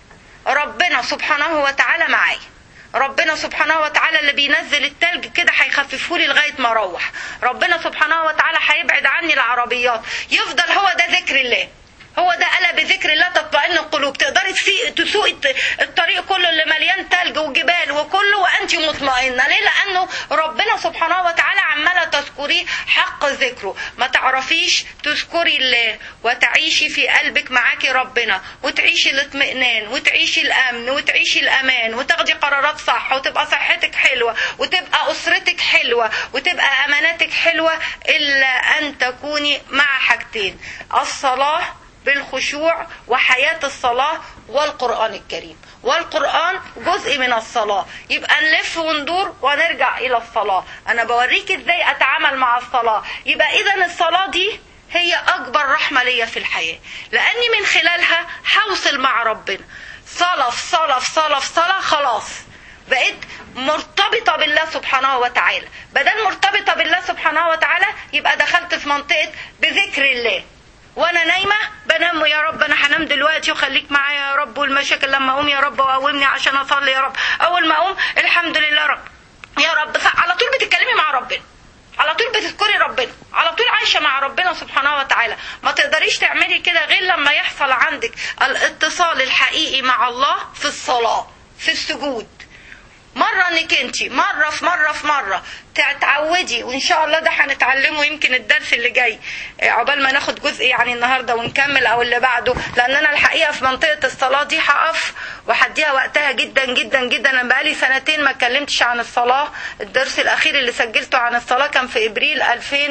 ربنا سبحانه وتعالى معايا ربنا سبحانه وتعالى اللي بينزل التلج كده هيخففه لي لغايه ما اروح ربنا سبحانه وتعالى هيبعد عني العربيات يفضل هو ده ذكر الله هو ده ألا بذكر الله تطمئن القلوب تقدري تسيق- تسوقي الت- الطريق كله اللي مليان تلج وجبال وكله وانت مطمئنه ليه لانه ربنا سبحانه وتعالى عماله تذكريه حق ذكره ما تعرفيش تذكري الله وتعيشي في قلبك معاكي ربنا وتعيشي الاطمئنان وتعيشي الامن وتعيشي الامان وتاخدي قرارات صح وتبقى صحتك حلوه وتبقى اسرتك حلوه وتبقى اماناتك حلوه الا ان تكوني مع حاجتين الصلاه بالخشوع وحياة الصلاة والقرآن الكريم والقرآن جزء من الصلاة يبقى نلف وندور ونرجع إلى الصلاة أنا بوريك إزاي أتعامل مع الصلاة يبقى إذا الصلاة دي هي أكبر رحمة ليا في الحياة لأني من خلالها هوصل مع ربنا صلاة في صلاة في صلاة في صلاة خلاص بقيت مرتبطة بالله سبحانه وتعالى بدل مرتبطة بالله سبحانه وتعالى يبقى دخلت في منطقة بذكر الله وانا نايمه بنام يا رب انا هنام دلوقتي وخليك معايا يا رب والمشاكل لما اقوم يا رب وقومني عشان اصلي يا رب اول ما اقوم الحمد لله رب يا رب على طول بتتكلمي مع ربنا على طول بتذكري ربنا على طول عايشه مع ربنا سبحانه وتعالى ما تقدريش تعملي كده غير لما يحصل عندك الاتصال الحقيقي مع الله في الصلاه في السجود مرة انك انت مرة في مرة في مرة تعودي وان شاء الله ده هنتعلمه يمكن الدرس اللي جاي آه، عقبال ما ناخد جزء يعني النهارده ونكمل او اللي بعده لان انا الحقيقه في منطقه الصلاه دي هقف وهديها وقتها جدا جدا جدا انا بقالي سنتين ما اتكلمتش عن الصلاه الدرس الاخير اللي سجلته عن الصلاه كان في ابريل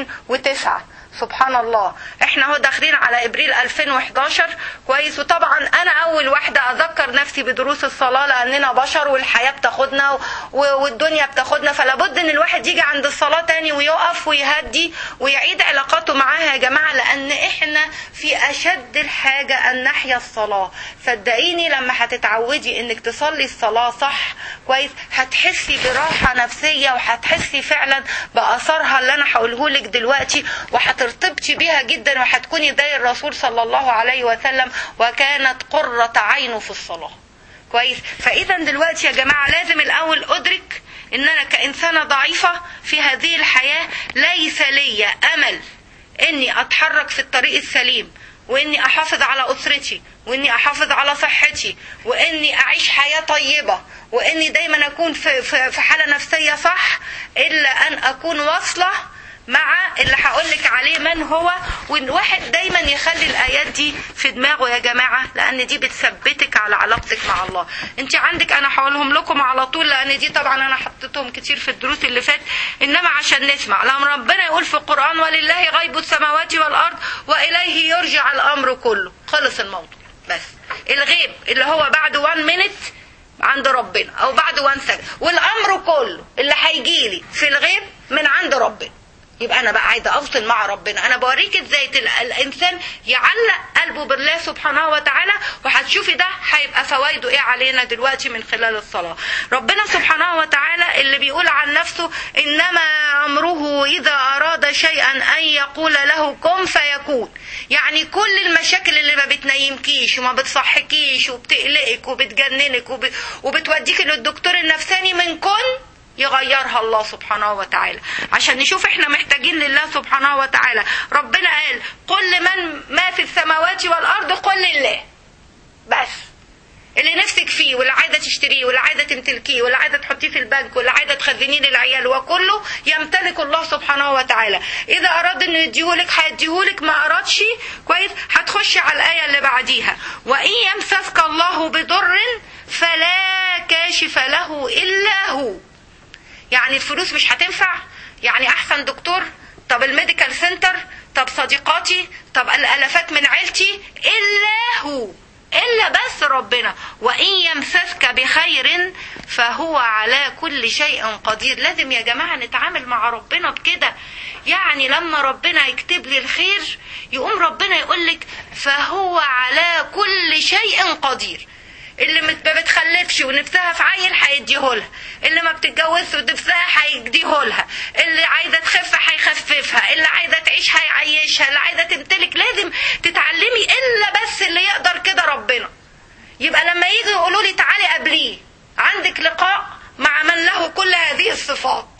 2009 سبحان الله احنا هو داخلين على ابريل 2011 كويس وطبعا انا اول واحده اذكر نفسي بدروس الصلاه لاننا بشر والحياه بتاخدنا و- والدنيا بتاخدنا فلابد ان الواحد يجي عند الصلاه تاني ويقف ويهدي ويعيد علاقاته معاها يا جماعه لان احنا في اشد الحاجه ان نحيا الصلاه صدقيني لما هتتعودي انك تصلي الصلاه صح كويس هتحسي براحه نفسيه وهتحسي فعلا باثارها اللي انا هقوله لك دلوقتي وهترتبطي بيها جدا وهتكوني زي الرسول صلى الله عليه وسلم وكانت قرة عينه في الصلاة كويس فاذا دلوقتي يا جماعة لازم الاول ادرك ان انا كانسانة ضعيفة في هذه الحياة ليس لي امل اني اتحرك في الطريق السليم واني احافظ على اسرتي واني احافظ على صحتي واني اعيش حياه طيبه واني دايما اكون في في في حاله نفسيه صح الا ان اكون واصله مع اللي هقولك عليه من هو والواحد دايما يخلي الايات دي في دماغه يا جماعه لان دي بتثبتك على علاقتك مع الله انت عندك انا هقولهم لكم على طول لان دي طبعا انا حطيتهم كتير في الدروس اللي فات انما عشان نسمع لما ربنا يقول في القران ولله غيب السماوات والارض واليه يرجع الامر كله خلص الموضوع بس الغيب اللي هو بعد 1 مينت عند ربنا او بعد 1 سكند والامر كله اللي هيجيلي في الغيب من عند ربنا يبقى انا بقى عايزه افصل مع ربنا انا بوريك ازاي تل- الانسان يعلق قلبه بالله سبحانه وتعالى وهتشوفي ده هيبقى فوائده ايه علينا دلوقتي من خلال الصلاه ربنا سبحانه وتعالى اللي بيقول عن نفسه انما امره اذا اراد شيئا ان يقول له كن فيكون يعني كل المشاكل اللي ما بتنيمكيش وما بتصحكيش وبتقلقك وبتجننك وب... وبتوديك للدكتور النفساني من كل يغيرها الله سبحانه وتعالى عشان نشوف احنا محتاجين لله سبحانه وتعالى ربنا قال قل لمن ما في السماوات والارض قل لله بس اللي نفسك فيه واللي عايزه تشتريه واللي عايزه تمتلكيه واللي عايزه تحطيه في البنك واللي عايزه تخزنيه للعيال وكله يمتلك الله سبحانه وتعالى اذا اراد انه يديهولك هيديهولك ما ارادش كويس هتخش على الايه اللي بعديها وان يمسسك الله بضر فلا كاشف له الا هو يعني الفلوس مش هتنفع يعني احسن دكتور طب الميديكال سنتر طب صديقاتي طب الالافات من عيلتي الا هو الا بس ربنا وان يمسسك بخير فهو على كل شيء قدير لازم يا جماعه نتعامل مع ربنا بكده يعني لما ربنا يكتب لي الخير يقوم ربنا يقول لك فهو على كل شيء قدير اللي مت- ما بتخلفش ونفسها في عيل هيديهولها اللي ما بتتجوزش ونفسها هيديهولها اللي عايزه تخف هيخففها اللي عايزه تعيش هيعيشها اللي عايزه تمتلك لازم تتعلمي الا بس اللي يقدر كده ربنا يبقى لما يجوا يقولوا لي تعالي قبليه عندك لقاء مع من له كل هذه الصفات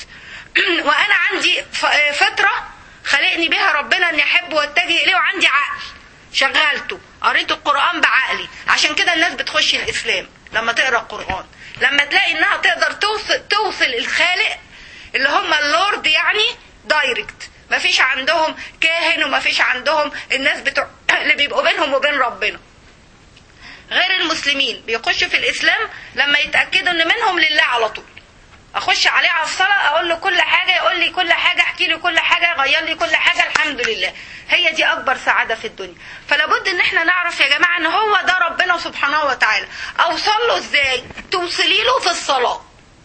وانا عندي ف- فطره خلقني بها ربنا اني احب واتجه اليه وعندي عقل شغلته قريت القرآن بعقلي عشان كده الناس بتخش الإسلام لما تقرأ القرآن لما تلاقي إنها تقدر توصل, توصل الخالق اللي هم اللورد يعني دايركت مفيش عندهم كاهن ومفيش عندهم الناس بتوع اللي بيبقوا بينهم وبين ربنا غير المسلمين بيخشوا في الإسلام لما يتأكدوا إن منهم لله على طول اخش عليه على الصلاه اقول له كل حاجه يقول لي كل حاجه احكي له كل حاجه يغير لي كل حاجه الحمد لله هي دي اكبر سعاده في الدنيا فلابد ان احنا نعرف يا جماعه ان هو ده ربنا سبحانه وتعالى اوصل له ازاي توصلي له في الصلاه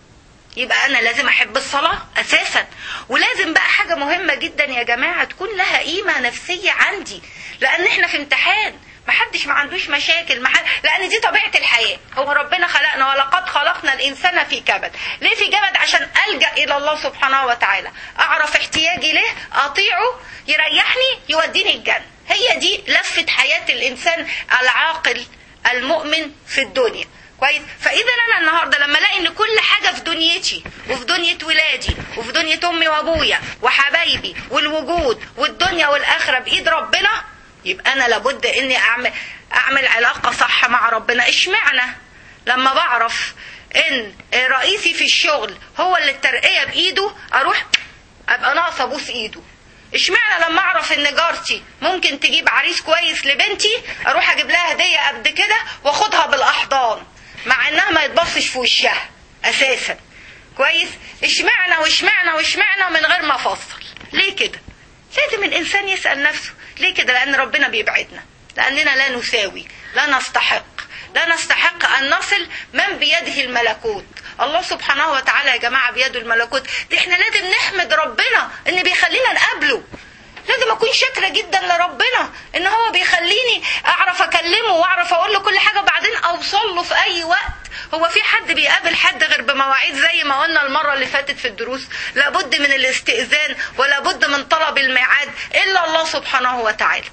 يبقى انا لازم احب الصلاه اساسا ولازم بقى حاجه مهمه جدا يا جماعه تكون لها قيمه نفسيه عندي لان احنا في امتحان محدش ما عندوش مشاكل محد... لان دي طبيعه الحياه هو ربنا خلقنا ولقد خلقنا الانسان في كبد ليه في كبد عشان الجا الى الله سبحانه وتعالى اعرف احتياجي له اطيعه يريحني يوديني الجنه هي دي لفه حياه الانسان العاقل المؤمن في الدنيا كويس فاذا انا النهارده لما الاقي ان كل حاجه في دنيتي وفي دنيا ولادي وفي دنيا امي وابويا وحبايبي والوجود والدنيا والاخره بايد ربنا يبقى انا لابد اني اعمل اعمل علاقه صح مع ربنا اشمعنى لما بعرف ان رئيسي في الشغل هو اللي الترقيه بايده اروح ابقى ناقصه ابوس ايده اشمعنى لما اعرف ان جارتي ممكن تجيب عريس كويس لبنتي اروح اجيب لها هديه قد كده واخدها بالاحضان مع انها ما يتبصش في وشها اساسا كويس اشمعنى واشمعنى واشمعنى من غير ما افصل ليه كده لازم الانسان يسال نفسه ليه كده لان ربنا بيبعدنا لاننا لا نساوي لا نستحق لا نستحق ان نصل من بيده الملكوت الله سبحانه وتعالى يا جماعه بيده الملكوت دي احنا لازم نحمد ربنا ان بيخلينا نقابله لازم اكون شاكره جدا لربنا ان هو بيخليني اعرف اكلمه واعرف اقول له كل حاجه وبعدين اوصل له في اي وقت هو في حد بيقابل حد غير بمواعيد زي ما قلنا المره اللي فاتت في الدروس لابد من الاستئذان ولا بد من طلب الميعاد الا الله سبحانه وتعالى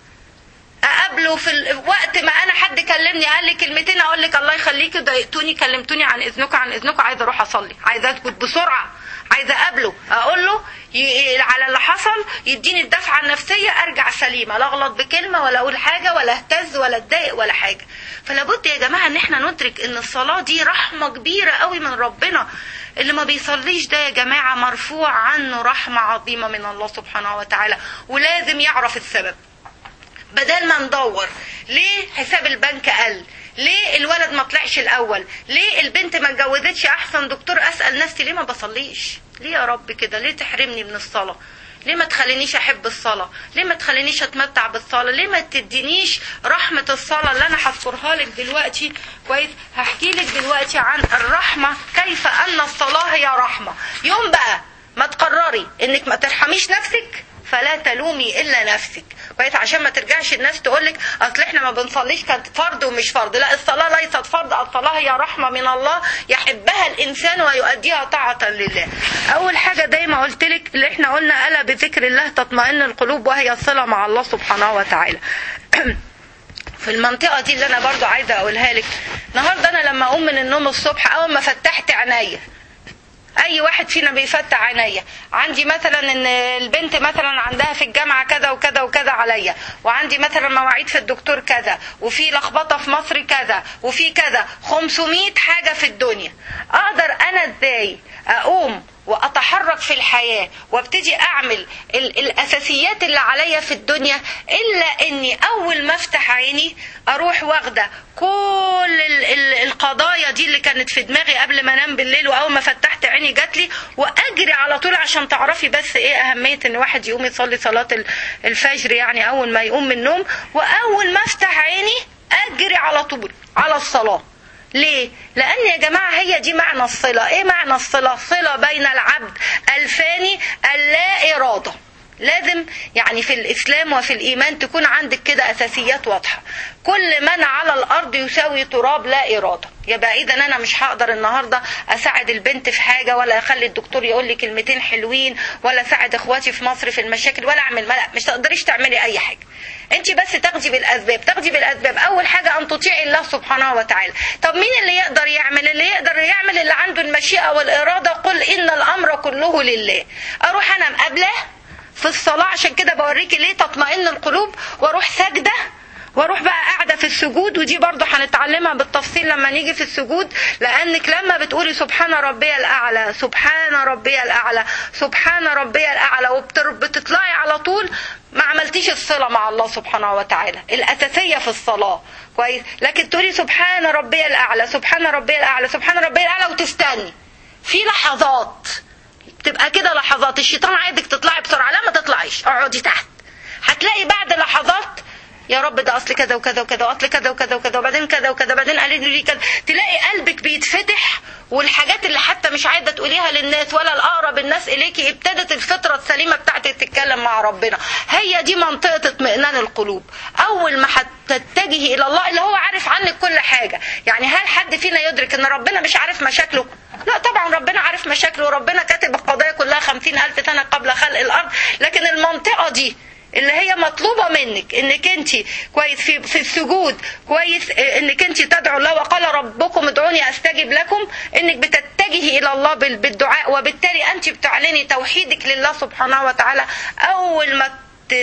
اقابله في الوقت ما انا حد كلمني قال لي كلمتين اقول لك الله يخليك ضايقتوني كلمتوني عن اذنكم عن اذنكم عايزه اروح اصلي عايزه اثبت بسرعه عايزه اقابله اقول له ي... على اللي حصل يديني الدفعه النفسيه ارجع سليمه لا اغلط بكلمه ولا اقول حاجه ولا اهتز ولا اتضايق ولا حاجه فلا بد يا جماعه ان احنا ندرك ان الصلاه دي رحمه كبيره قوي من ربنا اللي ما بيصليش ده يا جماعه مرفوع عنه رحمه عظيمه من الله سبحانه وتعالى ولازم يعرف السبب بدل ما ندور ليه حساب البنك قل ليه الولد ما طلعش الاول ليه البنت ما اتجوزتش احسن دكتور اسال نفسي ليه ما بصليش ليه يا رب كده ليه تحرمني من الصلاه ليه ما تخلينيش احب الصلاه ليه ما تخلينيش اتمتع بالصلاه ليه ما تدينيش رحمه الصلاه اللي انا هذكرها لك دلوقتي كويس هحكي لك دلوقتي عن الرحمه كيف ان الصلاه هي رحمه يوم بقى ما تقرري انك ما ترحميش نفسك فلا تلومي الا نفسك كويس عشان ما ترجعش الناس تقول لك اصل احنا ما بنصليش كانت فرض ومش فرض لا الصلاه ليست فرض الصلاه هي رحمه من الله يحبها الانسان ويؤديها طاعه لله اول حاجه دايما قلت لك اللي احنا قلنا الا بذكر الله تطمئن القلوب وهي الصله مع الله سبحانه وتعالى في المنطقه دي اللي انا برضو عايزه اقولها لك النهارده انا لما اقوم من النوم الصبح اول ما فتحت عينيا اي واحد فينا بيفتح عينيا عندي مثلا ان البنت مثلا عندها في الجامعه كذا وكذا وكذا عليا وعندي مثلا مواعيد في الدكتور كذا وفي لخبطه في مصر كذا وفي كذا 500 حاجه في الدنيا اقدر انا ازاي اقوم واتحرك في الحياه وابتدي اعمل الاساسيات اللي عليا في الدنيا الا اني اول ما افتح عيني اروح واخده كل القضايا دي اللي كانت في دماغي قبل ما انام بالليل واول ما فتحت عيني جات لي واجري على طول عشان تعرفي بس ايه اهميه ان واحد يقوم يصلي صلاه الفجر يعني اول ما يقوم من النوم واول ما افتح عيني اجري على طول على الصلاه ليه؟ لأن يا جماعة هي دي معنى الصلة، إيه معنى الصلة؟ صلة بين العبد الفاني اللا إرادة. لازم يعني في الإسلام وفي الإيمان تكون عندك كده أساسيات واضحة. كل من على الأرض يساوي تراب لا إرادة. يبقى إذا أنا مش هقدر النهاردة أساعد البنت في حاجة ولا أخلي الدكتور يقول لي كلمتين حلوين ولا أساعد إخواتي في مصر في المشاكل ولا أعمل لا مش تقدريش تعملي أي حاجة. انت بس تاخدي بالاسباب تاخدي بالاسباب اول حاجه ان تطيعي الله سبحانه وتعالى طب مين اللي يقدر يعمل اللي يقدر يعمل اللي عنده المشيئه والاراده قل ان الامر كله لله اروح انا مقابله في الصلاه عشان كده بوريكي ليه تطمئن القلوب واروح ساجده واروح بقى قاعده في السجود ودي برضو هنتعلمها بالتفصيل لما نيجي في السجود لانك لما بتقولي سبحان ربي الاعلى سبحان ربي الاعلى سبحان ربي الاعلى وبتطلعي على طول ما عملتيش الصله مع الله سبحانه وتعالى الاساسيه في الصلاه كويس لكن تقولي سبحان ربي الاعلى سبحان ربي الاعلى سبحان ربي الاعلى وتستني في لحظات تبقى كده لحظات الشيطان عايزك تطلعي بسرعه لا ما تطلعيش اقعدي تحت هتلاقي بعد لحظات يا رب ده اصل كذا وكذا وكذا واصل كذا وكذا وكذا وبعدين كذا وكذا بعدين قالت لي كذا تلاقي قلبك بيتفتح والحاجات اللي حتى مش عايزه تقوليها للناس ولا الاقرب الناس اليكي ابتدت الفطره السليمه بتاعتك تتكلم مع ربنا هي دي منطقه اطمئنان القلوب اول ما هتتجهي الى الله اللي هو عارف عنك كل حاجه يعني هل حد فينا يدرك ان ربنا مش عارف مشاكله لا طبعا ربنا عارف مشاكله وربنا كاتب القضايا كلها خمسين ألف سنة قبل خلق الأرض لكن المنطقة دي اللي هي مطلوبة منك انك انت كويس في, في السجود كويس انك انت تدعو الله وقال ربكم ادعوني استجب لكم انك بتتجهي الى الله بالدعاء وبالتالي انت بتعلني توحيدك لله سبحانه وتعالى اول ما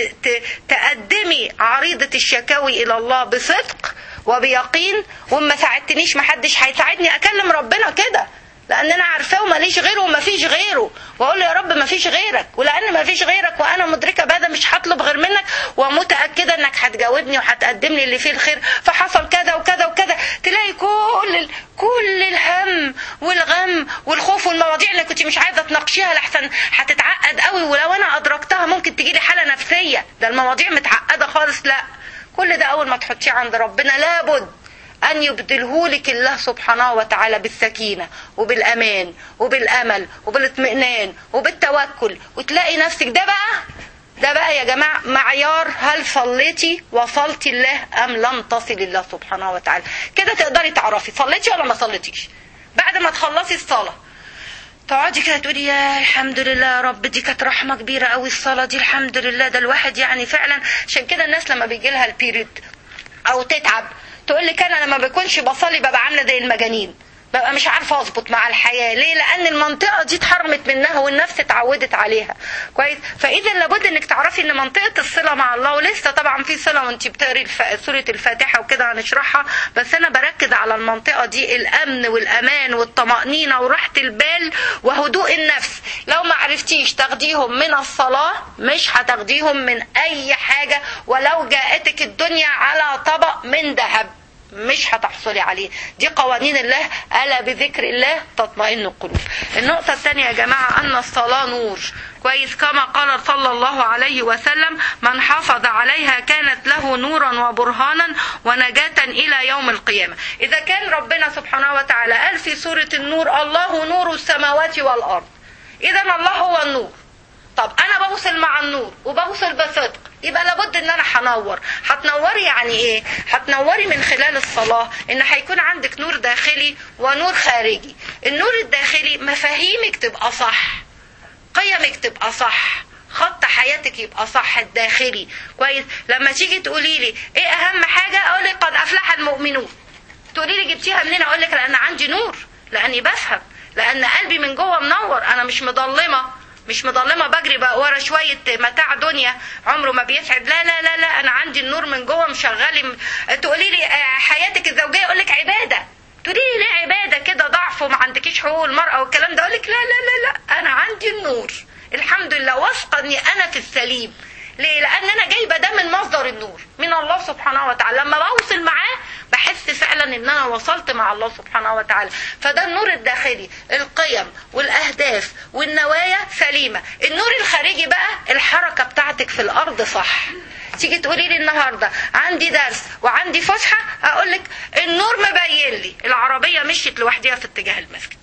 تقدمي عريضة الشكاوي الى الله بصدق وبيقين وما ساعدتنيش محدش هيساعدني اكلم ربنا كده لان انا عارفاه وماليش غيره ومفيش غيره واقول له يا رب مفيش غيرك ولان مفيش غيرك وانا مدركه بهذا مش هطلب غير منك ومتاكده انك هتجاوبني وهتقدم لي اللي فيه الخير فحصل كذا وكذا وكذا تلاقي كل كل الهم والغم والخوف والمواضيع اللي كنت مش عايزه تناقشيها لحسن هتتعقد قوي ولو انا ادركتها ممكن تجي لي حاله نفسيه ده المواضيع متعقده خالص لا كل ده اول ما تحطيه عند ربنا لابد أن يبدلهولك الله سبحانه وتعالى بالسكينة وبالأمان وبالأمل وبالاطمئنان وبالتوكل وتلاقي نفسك ده بقى ده بقى يا جماعة معيار هل صليتي وصلتي الله أم لم تصل الله سبحانه وتعالى كده تقدري تعرفي صليتي ولا ما صليتيش بعد ما تخلصي الصلاة تقعدي كده تقولي يا الحمد لله يا رب دي كانت رحمه كبيره قوي الصلاه دي الحمد لله ده الواحد يعني فعلا عشان كده الناس لما بيجي لها البيريد او تتعب تقول لك انا لما بكونش بصلي ببقى عامله زي المجانين ببقى مش عارفه اظبط مع الحياه ليه لان المنطقه دي اتحرمت منها والنفس اتعودت عليها كويس فاذا لابد انك تعرفي ان منطقه الصله مع الله ولسه طبعا في صله وانت بتقري الف... سوره الفاتحه وكده هنشرحها بس انا بركز على المنطقه دي الامن والامان والطمانينه وراحه البال وهدوء النفس لو ما عرفتيش تاخديهم من الصلاه مش هتاخديهم من اي حاجه ولو جاءتك الدنيا على طبق من ذهب مش هتحصلي عليه دي قوانين الله ألا بذكر الله تطمئن القلوب النقطة الثانية يا جماعة أن الصلاة نور كويس كما قال صلى الله عليه وسلم من حافظ عليها كانت له نورا وبرهانا ونجاة إلى يوم القيامة إذا كان ربنا سبحانه وتعالى قال في سورة النور الله نور السماوات والأرض إذا الله هو النور طب انا بوصل مع النور وبوصل بصدق يبقى لابد ان انا هنور هتنوري يعني ايه هتنوري من خلال الصلاه ان هيكون عندك نور داخلي ونور خارجي النور الداخلي مفاهيمك تبقى صح قيمك تبقى صح خط حياتك يبقى صح الداخلي كويس لما تيجي تقولي لي ايه اهم حاجه اقول لك قد افلح المؤمنون تقولي لي جبتيها منين اقول لك لان عندي نور لاني بفهم لان قلبي من جوه منور انا مش مضلمه مش مضلمه بجري بقى ورا شويه متاع دنيا عمره ما بيسعد لا لا لا لا انا عندي النور من جوه مشغلي تقولي لي حياتك الزوجيه اقول لك عباده تقولي لي ليه عباده كده ضعف وما عندكيش حقوق المراه والكلام ده اقول لك لا لا لا لا انا عندي النور الحمد لله واثقه اني انا في السليم ليه؟ لأن أنا جايبة ده من مصدر النور من الله سبحانه وتعالى لما بوصل معاه بحس فعلا إن أنا وصلت مع الله سبحانه وتعالى فده النور الداخلي القيم والأهداف والنوايا سليمة النور الخارجي بقى الحركة بتاعتك في الأرض صح تيجي تقولي لي النهارده عندي درس وعندي فسحه اقول لك النور مبين لي العربيه مشيت لوحدها في اتجاه المسجد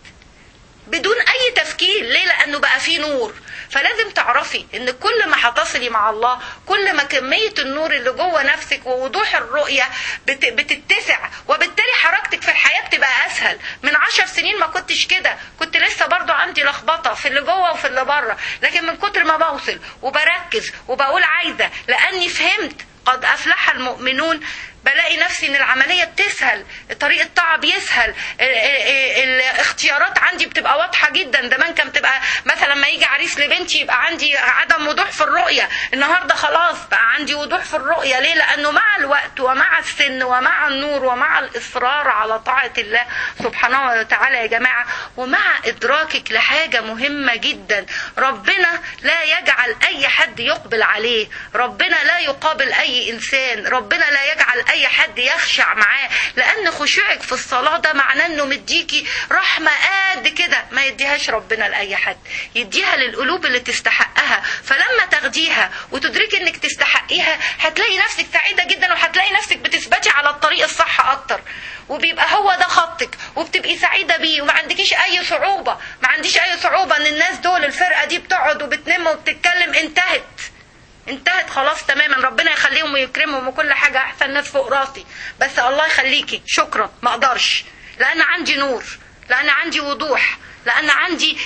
بدون اي تفكير ليه لانه بقى فيه نور فلازم تعرفي ان كل ما هتصلي مع الله كل ما كمية النور اللي جوه نفسك ووضوح الرؤية بت... بتتسع وبالتالي حركتك في الحياة بتبقى اسهل من عشر سنين ما كنتش كده كنت لسه برضو عندي لخبطة في اللي جوه وفي اللي بره لكن من كتر ما بوصل وبركز وبقول عايزة لاني فهمت قد افلح المؤمنون بلاقي نفسي ان العمليه بتسهل طريق الطاعه بيسهل الاختيارات عندي بتبقى واضحه جدا زمان كان بتبقى مثلا ما يجي عريس لبنتي يبقى عندي عدم وضوح في الرؤيه النهارده خلاص بقى عندي وضوح في الرؤيه ليه لانه مع الوقت ومع السن ومع النور ومع الاصرار على طاعه الله سبحانه وتعالى يا جماعه ومع ادراكك لحاجه مهمه جدا ربنا لا يجعل اي حد يقبل عليه ربنا لا يقابل اي انسان ربنا لا يجعل اي حد يخشع معاه لان خشوعك في الصلاه ده معناه انه مديكي رحمه قد كده ما يديهاش ربنا لاي حد يديها للقلوب اللي تستحقها فلما تاخديها وتدركي انك تستحقيها هتلاقي نفسك سعيده جدا وهتلاقي نفسك بتثبتي على الطريق الصح اكتر وبيبقى هو ده خطك وبتبقي سعيده بيه وما عندكيش اي صعوبه ما عنديش اي صعوبه ان الناس دول الفرقه دي بتقعد وبتنم وبتتكلم انتهت انتهت خلاص تماما ربنا يخليهم ويكرمهم وكل حاجه احسن ناس فوق راسي بس الله يخليكي شكرا ما اقدرش لان عندي نور لان عندي وضوح لان عندي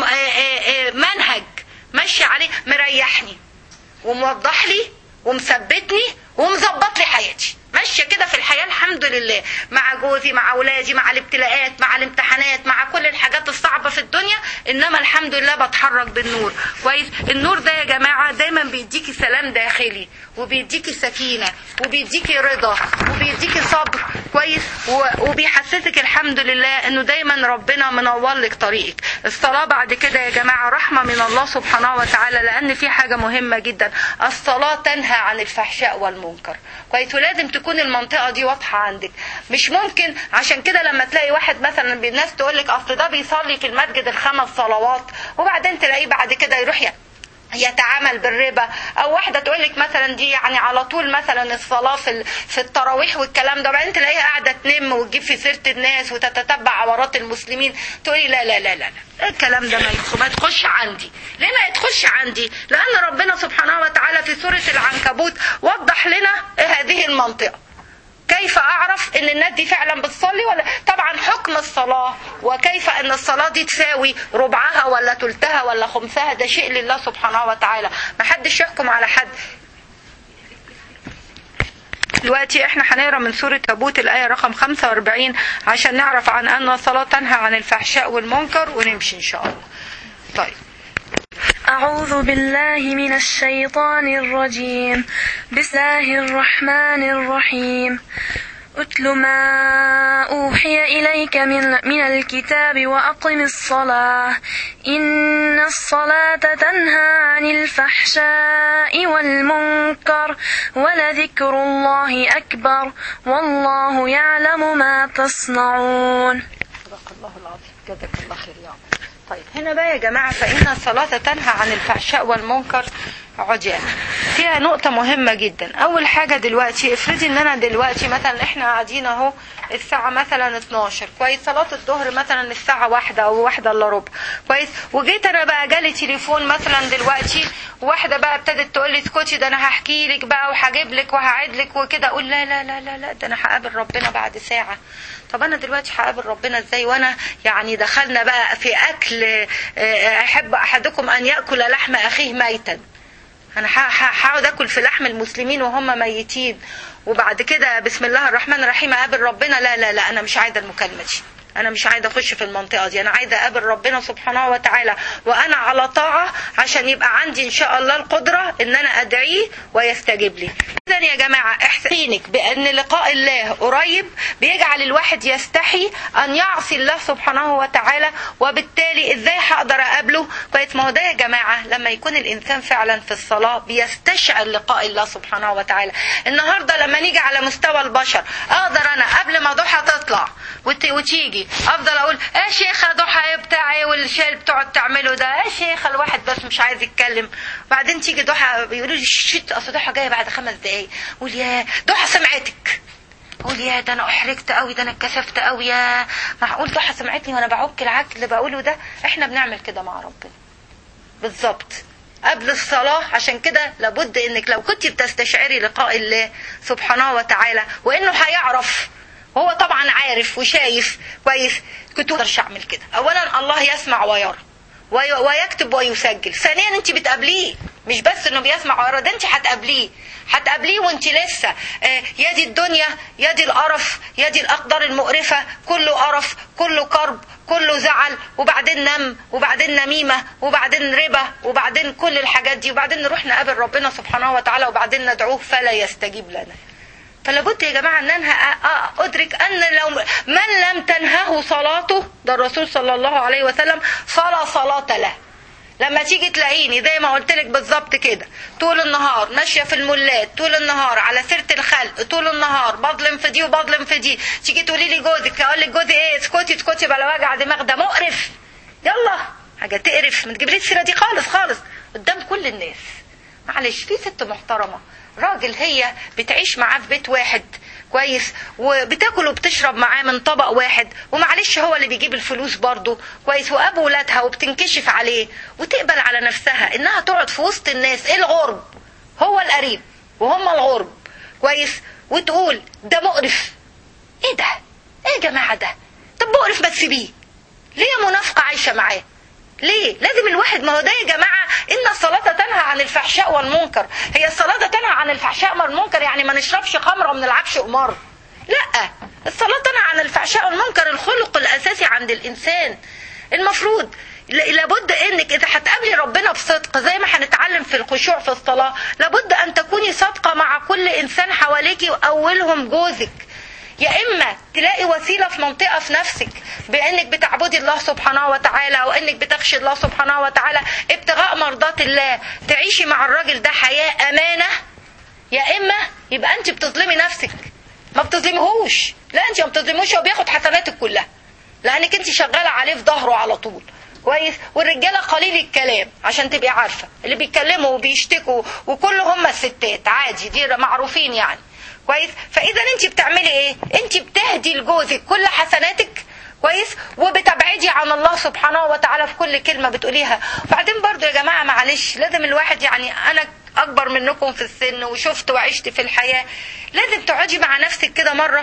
منهج ماشي عليه مريحني وموضح لي ومثبتني ومظبط لي حياتي ماشيه كده في الحياه الحمد لله مع جوزي مع اولادي مع الابتلاءات مع الامتحانات مع كل الحاجات الصعبه في الدنيا انما الحمد لله بتحرك بالنور كويس النور ده يا جماعه دايما بيديكي سلام داخلي وبيديكي سكينه وبيديكي رضا وبيديكي صبر كويس وبيحسسك الحمد لله انه دايما ربنا منور لك طريقك الصلاه بعد كده يا جماعه رحمه من الله سبحانه وتعالى لان في حاجه مهمه جدا الصلاه تنهى عن الفحشاء والمنكر كويس ولازم تكون المنطقه دي واضحه عندك مش ممكن عشان كده لما تلاقي واحد مثلا الناس تقول لك اصل ده بيصلي في المسجد الخمس صلوات وبعدين تلاقيه بعد كده يروح يعني يتعامل بالربا او واحده تقول لك مثلا دي يعني على طول مثلا الصلاه في في التراويح والكلام ده وبعدين تلاقيها قاعده تنم وتجيب في سيره الناس وتتتبع عورات المسلمين تقولي لا لا لا لا لا الكلام ده ما ما تخش عندي ليه ما يدخلش عندي لان ربنا سبحانه وتعالى في سوره العنكبوت وضح لنا هذه المنطقه كيف اعرف ان الناس دي فعلا بتصلي ولا طبعا حكم الصلاه وكيف ان الصلاه دي تساوي ربعها ولا تلتها ولا خمسها ده شيء لله سبحانه وتعالى ما حدش يحكم على حد دلوقتي احنا هنقرا من سورة تابوت الآية رقم 45 عشان نعرف عن أن الصلاة تنهى عن الفحشاء والمنكر ونمشي إن شاء الله. طيب. أعوذ بالله من الشيطان الرجيم بسم الله الرحمن الرحيم أتل ما أوحي إليك من, من الكتاب وأقم الصلاة إن الصلاة تنهى عن الفحشاء والمنكر ولذكر الله أكبر والله يعلم ما تصنعون صدق الله العظيم جزاك الله خير يا عمر طيب هنا بقى يا جماعة فإن الصلاة تنهى عن الفحشاء والمنكر عجانا فيها نقطة مهمة جدا أول حاجة دلوقتي افرضي إن أنا دلوقتي مثلا إحنا قاعدين أهو الساعة مثلا 12 كويس صلاة الظهر مثلا الساعة واحدة أو واحدة إلا ربع كويس وجيت أنا بقى جالي تليفون مثلا دلوقتي واحدة بقى ابتدت تقول لي اسكتي ده أنا هحكي لك بقى وهجيب لك وهعيد لك وكده أقول لا لا لا لا لا ده أنا هقابل ربنا بعد ساعة طب انا دلوقتي هقابل ربنا ازاي وانا يعني دخلنا بقى في اكل احب احدكم ان ياكل لحم اخيه ميتا انا هقعد اكل في لحم المسلمين وهم ميتين وبعد كده بسم الله الرحمن الرحيم اقابل ربنا لا لا لا انا مش عايزه المكالمه دي انا مش عايزه اخش في المنطقه دي انا عايزه اقابل ربنا سبحانه وتعالى وانا على طاعه عشان يبقى عندي ان شاء الله القدره ان انا ادعيه ويستجيب لي اذا يا جماعه احسينك بان لقاء الله قريب بيجعل الواحد يستحي ان يعصي الله سبحانه وتعالى وبالتالي ازاي هقدر اقابله كويس ما هو ده يا جماعه لما يكون الانسان فعلا في الصلاه بيستشعر لقاء الله سبحانه وتعالى النهارده لما نيجي على مستوى البشر اقدر انا قبل ما ضحى تطلع وتيجي افضل اقول يا شيخه ضحى بتاعي والشيء اللي بتقعد تعمله ده يا شيخه الواحد بس مش عايز يتكلم بعدين تيجي ضحى بيقولوا لي شت اصل ضحى جايه بعد خمس دقايق قول يا ضحى سمعتك اقول يا ده انا احرجت قوي ده انا اتكسفت قوي يا معقول ضحى سمعتني وانا بعك العك اللي بقوله ده احنا بنعمل كده مع ربنا بالظبط قبل الصلاة عشان كده لابد انك لو كنت بتستشعري لقاء الله سبحانه وتعالى وانه هيعرف هو طبعا عارف وشايف كويس كنت اقدرش اعمل كده اولا الله يسمع ويرى وي- ويكتب ويسجل ثانيا انت بتقابليه مش بس انه بيسمع ويرى ده انت هتقابليه هتقابليه وانت لسه آه، يا دي الدنيا يا دي القرف يا دي الاقدار المقرفه كله قرف كله كرب كله زعل وبعدين نم وبعدين نميمه وبعدين ربا وبعدين كل الحاجات دي وبعدين نروح نقابل ربنا سبحانه وتعالى وبعدين ندعوه فلا يستجيب لنا فلا بد يا جماعه ان انا أ- أ- ادرك ان لو من لم تنهه صلاته ده الرسول صلى الله عليه وسلم فلا صلاه له لما تيجي تلاقيني زي ما قلت لك بالظبط كده طول النهار ماشيه في المولات طول النهار على سيره الخلق طول النهار بظلم في دي وبظلم في دي تيجي تقولي لي جوزك اقول لك جوزي ايه اسكتي اسكتي بلا وجع دماغ ده مقرف يلا حاجه تقرف ما تجيبليش السيره دي خالص خالص قدام كل الناس معلش في ست محترمه راجل هي بتعيش معاه في بيت واحد كويس وبتاكل وبتشرب معاه من طبق واحد ومعلش هو اللي بيجيب الفلوس برضه كويس وابو ولادها وبتنكشف عليه وتقبل على نفسها انها تقعد في وسط الناس ايه الغرب هو القريب وهم الغرب كويس وتقول ده مقرف ايه ده ايه يا جماعه ده طب مقرف ما تسيبيه ليه يا منافقه عايشه معاه ليه؟ لازم الواحد ما هو ده يا جماعة إن الصلاة تنهى عن الفحشاء والمنكر، هي الصلاة تنهى عن الفحشاء والمنكر يعني ما نشربش خمرة وما نلعبش قمار. لا، الصلاة تنهى عن الفحشاء والمنكر الخلق الأساسي عند الإنسان. المفروض ل- لابد انك اذا هتقابلي ربنا بصدق زي ما هنتعلم في الخشوع في الصلاه لابد ان تكوني صادقه مع كل انسان حواليكي واولهم جوزك يا اما تلاقي وسيله في منطقه في نفسك بانك بتعبدي الله سبحانه وتعالى او انك بتخشي الله سبحانه وتعالى ابتغاء مرضات الله تعيشي مع الراجل ده حياه امانه يا اما يبقى انت بتظلمي نفسك ما بتظلمهوش لا انت ما بتظلموش هو بياخد حسناتك كلها لانك انت شغاله عليه في ظهره على طول كويس والرجاله قليل الكلام عشان تبقي عارفه اللي بيتكلموا وبيشتكوا وكل هم الستات عادي دي معروفين يعني كويس فاذا انت بتعملي ايه انت بتهدي لجوزك كل حسناتك كويس وبتبعدي عن الله سبحانه وتعالى في كل كلمه بتقوليها وبعدين برضو يا جماعه معلش لازم الواحد يعني انا اكبر منكم في السن وشفت وعشت في الحياه لازم تقعدي مع نفسك كده مره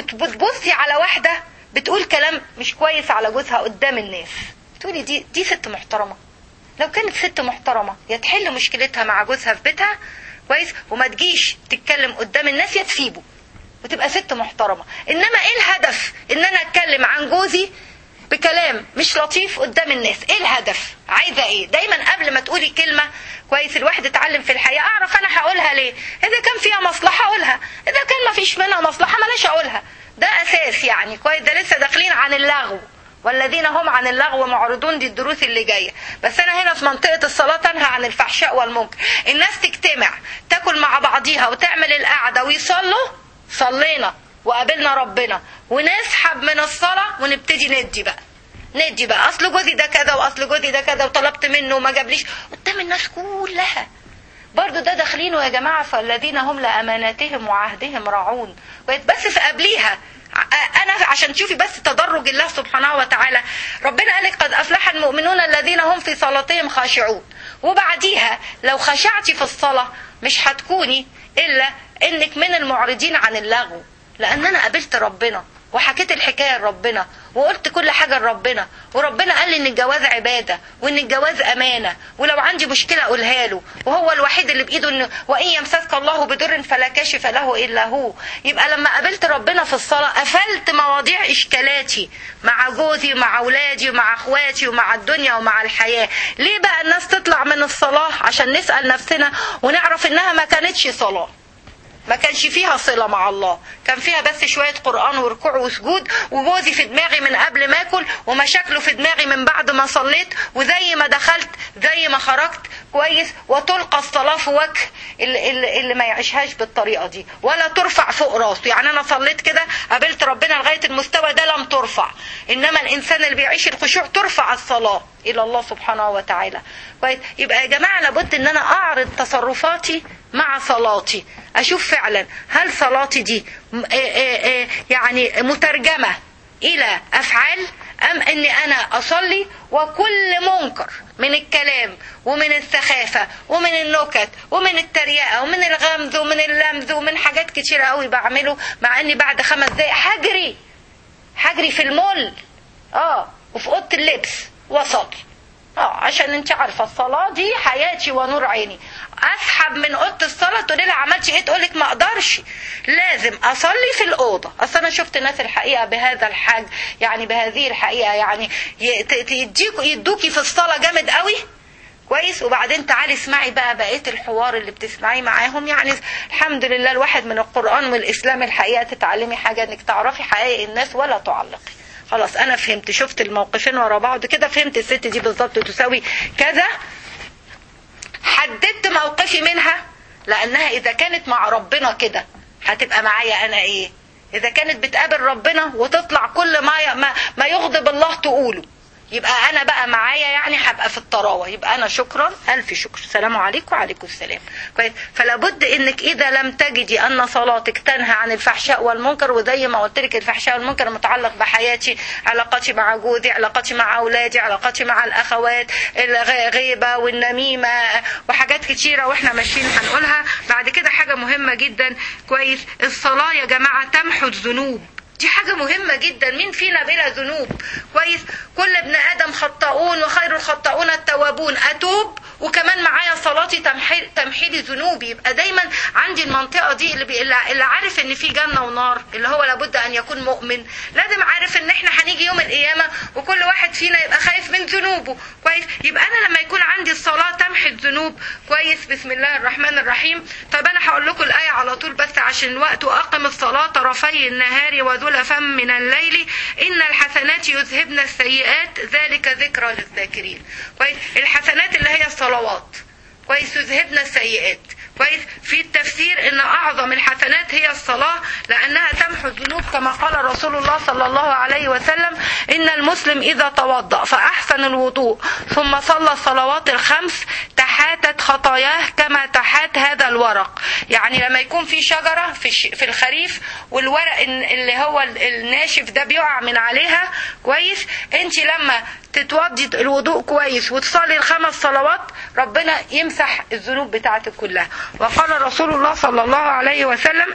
وتبصي على واحده بتقول كلام مش كويس على جوزها قدام الناس تقولي دي دي ست محترمه لو كانت ست محترمه يا تحل مشكلتها مع جوزها في بيتها كويس وما تجيش تتكلم قدام الناس يا تسيبه وتبقى ست محترمه انما ايه الهدف ان انا اتكلم عن جوزي بكلام مش لطيف قدام الناس ايه الهدف عايزه ايه دايما قبل ما تقولي كلمه كويس الواحد اتعلم في الحياه اعرف انا هقولها ليه اذا كان فيها مصلحه اقولها اذا كان ما فيش منها مصلحه ملاش اقولها ده اساس يعني كويس ده لسه داخلين عن اللغو والذين هم عن اللغو معرضون دي الدروس اللي جايه بس انا هنا في منطقه الصلاه تنهى عن الفحشاء والمنكر الناس تجتمع تاكل مع بعضيها وتعمل القعده ويصلوا صلينا وقابلنا ربنا ونسحب من الصلاه ونبتدي ندي بقى ندي بقى اصل جوزي ده كذا واصل جوزي ده كذا وطلبت منه وما جابليش قدام الناس كلها برضو ده داخلينه يا جماعة فالذين هم لأماناتهم وعهدهم راعون بس في قبليها أنا عشان تشوفي بس تدرج الله سبحانه وتعالى ربنا قال قد أفلح المؤمنون الذين هم في صلاتهم خاشعون وبعديها لو خشعتي في الصلاة مش هتكوني إلا إنك من المعرضين عن اللغو لأن أنا قابلت ربنا وحكيت الحكايه لربنا وقلت كل حاجه لربنا وربنا قال لي ان الجواز عباده وان الجواز امانه ولو عندي مشكله اقولها له وهو الوحيد اللي بايده انه وان يمسسك الله بضر فلا كاشف له الا هو يبقى لما قابلت ربنا في الصلاه قفلت مواضيع اشكالاتي مع جوزي ومع اولادي ومع اخواتي ومع الدنيا ومع الحياه ليه بقى الناس تطلع من الصلاه عشان نسال نفسنا ونعرف انها ما كانتش صلاه ما كانش فيها صلة مع الله كان فيها بس شوية قرآن وركوع وسجود وجوزي في دماغي من قبل ما أكل ومشاكله في دماغي من بعد ما صليت وزي ما دخلت زي ما خرجت كويس وتلقى الصلاة في وجه اللي, اللي, اللي ما يعيشهاش بالطريقة دي ولا ترفع فوق راسه يعني أنا صليت كده قابلت ربنا لغاية المستوى ده لم ترفع إنما الإنسان اللي بيعيش الخشوع ترفع الصلاة إلى الله سبحانه وتعالى كويس يبقى يا جماعة لابد إن أنا أعرض تصرفاتي مع صلاتي اشوف فعلا هل صلاتي دي يعني مترجمه الى افعال ام اني انا اصلي وكل منكر من الكلام ومن السخافه ومن النكت ومن التريقه ومن الغمز ومن اللمز ومن حاجات كتيره قوي بعمله مع اني بعد خمس دقايق هجري هجري في المول اه وفي اوضه اللبس واصلي اه عشان انت عارفه الصلاه دي حياتي ونور عيني اسحب من اوضه الصلاه تقولي لي عملتي ايه تقول لك ما اقدرش لازم اصلي في الاوضه اصل انا شفت ناس الحقيقه بهذا الحاج يعني بهذه الحقيقه يعني ي- ت- ت- يديكوا يدوكي في الصلاه جامد قوي كويس وبعدين تعالي اسمعي بقى بقيه الحوار اللي بتسمعيه معاهم يعني الحمد لله الواحد من القران والاسلام الحقيقه تتعلمي حاجه انك تعرفي حقائق الناس ولا تعلقي خلاص انا فهمت شفت الموقفين ورا بعض كده فهمت الست دي بالظبط تساوي كذا حددت موقفي منها لانها اذا كانت مع ربنا كده هتبقى معايا انا ايه اذا كانت بتقابل ربنا وتطلع كل ما ما, ما يغضب الله تقوله يبقى انا بقى معايا يعني هبقى في الطراوه يبقى انا شكرا الف شكر السلام عليكم وعليكم السلام كويس فلا بد انك اذا لم تجدي ان صلاتك تنهى عن الفحشاء والمنكر وزي ما قلت لك الفحشاء والمنكر متعلق بحياتي علاقتي مع جوزي علاقتي مع اولادي علاقتي مع الاخوات الغيبه والنميمه وحاجات كتيره واحنا ماشيين هنقولها بعد كده حاجه مهمه جدا كويس الصلاه يا جماعه تمحو الذنوب دي حاجة مهمة جدا مين فينا بلا ذنوب كويس كل ابن آدم خطاؤون وخير الخطاؤون التوابون أتوب وكمان معايا صلاتي تمحي تمحي لي ذنوبي يبقى دايما عندي المنطقة دي اللي, بي... اللي عارف ان في جنة ونار اللي هو لابد ان يكون مؤمن لازم عارف ان احنا هنيجي يوم القيامة وكل واحد فينا يبقى خايف من ذنوبه كويس يبقى انا لما يكون عندي الصلاة تمحي الذنوب كويس بسم الله الرحمن الرحيم طب انا هقول لكم الآية على طول بس عشان الوقت وأقم الصلاة طرفي النهار وزلفا من الليل إن الحسنات يذهبن السيئات ذلك ذكرى للذاكرين كويس الحسنات اللي هي الصلوات كويس يذهبن السيئات كويس في التفسير ان اعظم الحسنات هي الصلاه لانها تمحو الذنوب كما قال رسول الله صلى الله عليه وسلم ان المسلم اذا توضا فاحسن الوضوء ثم صلى الصلوات الخمس تحاتت خطاياه كما تحات هذا الورق يعني لما يكون في شجره في في الخريف والورق اللي هو الناشف ده بيقع من عليها كويس انت لما تتوضي الوضوء كويس وتصلي الخمس صلوات ربنا يمسح الذنوب بتاعتك كلها وقال رسول الله صلى الله عليه وسلم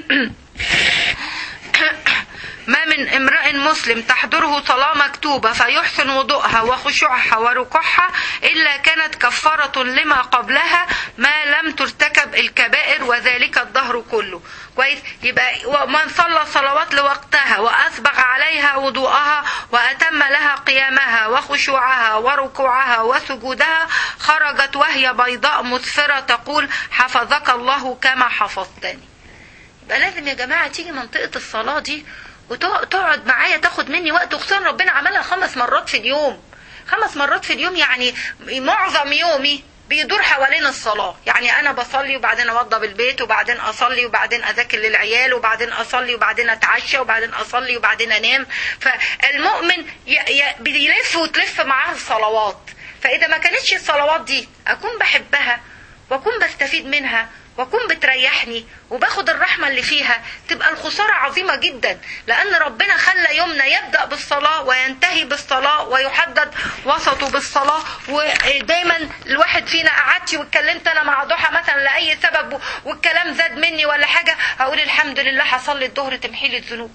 ما من امرئ مسلم تحضره صلاة مكتوبة فيحسن وضوءها وخشوعها وركوعها إلا كانت كفارة لما قبلها ما لم ترتكب الكبائر وذلك الظهر كله كويس يبقى ومن صلى صلوات لوقتها وأسبغ عليها وضوءها وأتم لها قيامها وخشوعها وركوعها وسجودها خرجت وهي بيضاء مسفرة تقول حفظك الله كما حفظتني يبقى لازم يا جماعة تيجي منطقة الصلاة دي وتقعد معايا تاخد مني وقت وخصوصا ربنا عملها خمس مرات في اليوم خمس مرات في اليوم يعني معظم يومي بيدور حوالين الصلاة يعني أنا بصلي وبعدين أوضب البيت وبعدين أصلي وبعدين أذاكر للعيال وبعدين أصلي وبعدين أتعشى وبعدين أصلي وبعدين أنام فالمؤمن بيلف وتلف معاه الصلوات فإذا ما كانتش الصلوات دي أكون بحبها وأكون بستفيد منها واكون بتريحني وباخد الرحمه اللي فيها تبقى الخساره عظيمه جدا لان ربنا خلى يومنا يبدا بالصلاه وينتهي بالصلاه ويحدد وسطه بالصلاه ودايما الواحد فينا قعدتي واتكلمت انا مع ضحى مثلا لاي سبب والكلام زاد مني ولا حاجه هقول الحمد لله هصلي الظهر تمحي لي الذنوب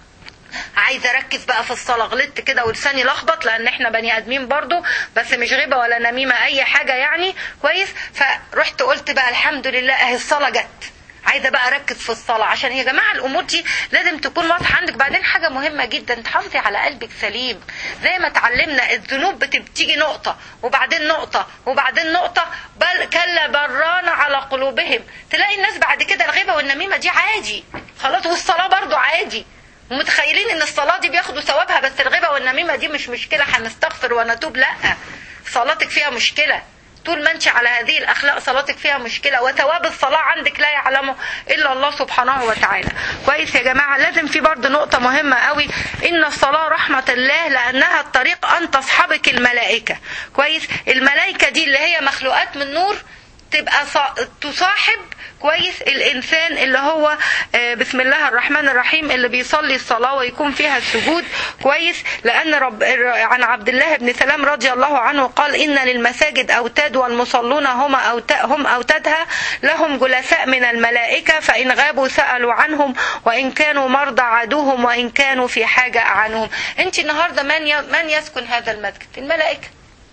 عايزه اركز بقى في الصلاه غلطت كده ولساني لخبط لان احنا بني ادمين برضو بس مش غيبه ولا نميمه اي حاجه يعني كويس فرحت قلت بقى الحمد لله اهي الصلاه جت عايزه بقى اركز في الصلاه عشان يا جماعه الامور دي لازم تكون واضحه عندك بعدين حاجه مهمه جدا تحافظي على قلبك سليم زي ما اتعلمنا الذنوب بتيجي نقطه وبعدين نقطه وبعدين نقطه بل كلا بران على قلوبهم تلاقي الناس بعد كده الغيبه والنميمه دي عادي خلاص والصلاه برضو عادي ومتخيلين ان الصلاه دي بياخدوا ثوابها بس الغيبه والنميمه دي مش مشكله هنستغفر ونتوب لا صلاتك فيها مشكله طول ما انت على هذه الاخلاق صلاتك فيها مشكله وثواب الصلاه عندك لا يعلمه الا الله سبحانه وتعالى كويس يا جماعه لازم في برضه نقطه مهمه قوي ان الصلاه رحمه الله لانها الطريق ان تصحبك الملائكه كويس الملائكه دي اللي هي مخلوقات من نور تبقى تصاحب كويس الانسان اللي هو بسم الله الرحمن الرحيم اللي بيصلي الصلاه ويكون فيها السجود كويس لان رب عن عبد الله بن سلام رضي الله عنه قال ان للمساجد اوتاد والمصلون هم أوتاد هم اوتادها لهم جلساء من الملائكه فان غابوا سالوا عنهم وان كانوا مرضى عادوهم وان كانوا في حاجه اعنهم انت النهارده من من يسكن هذا المسجد الملائكه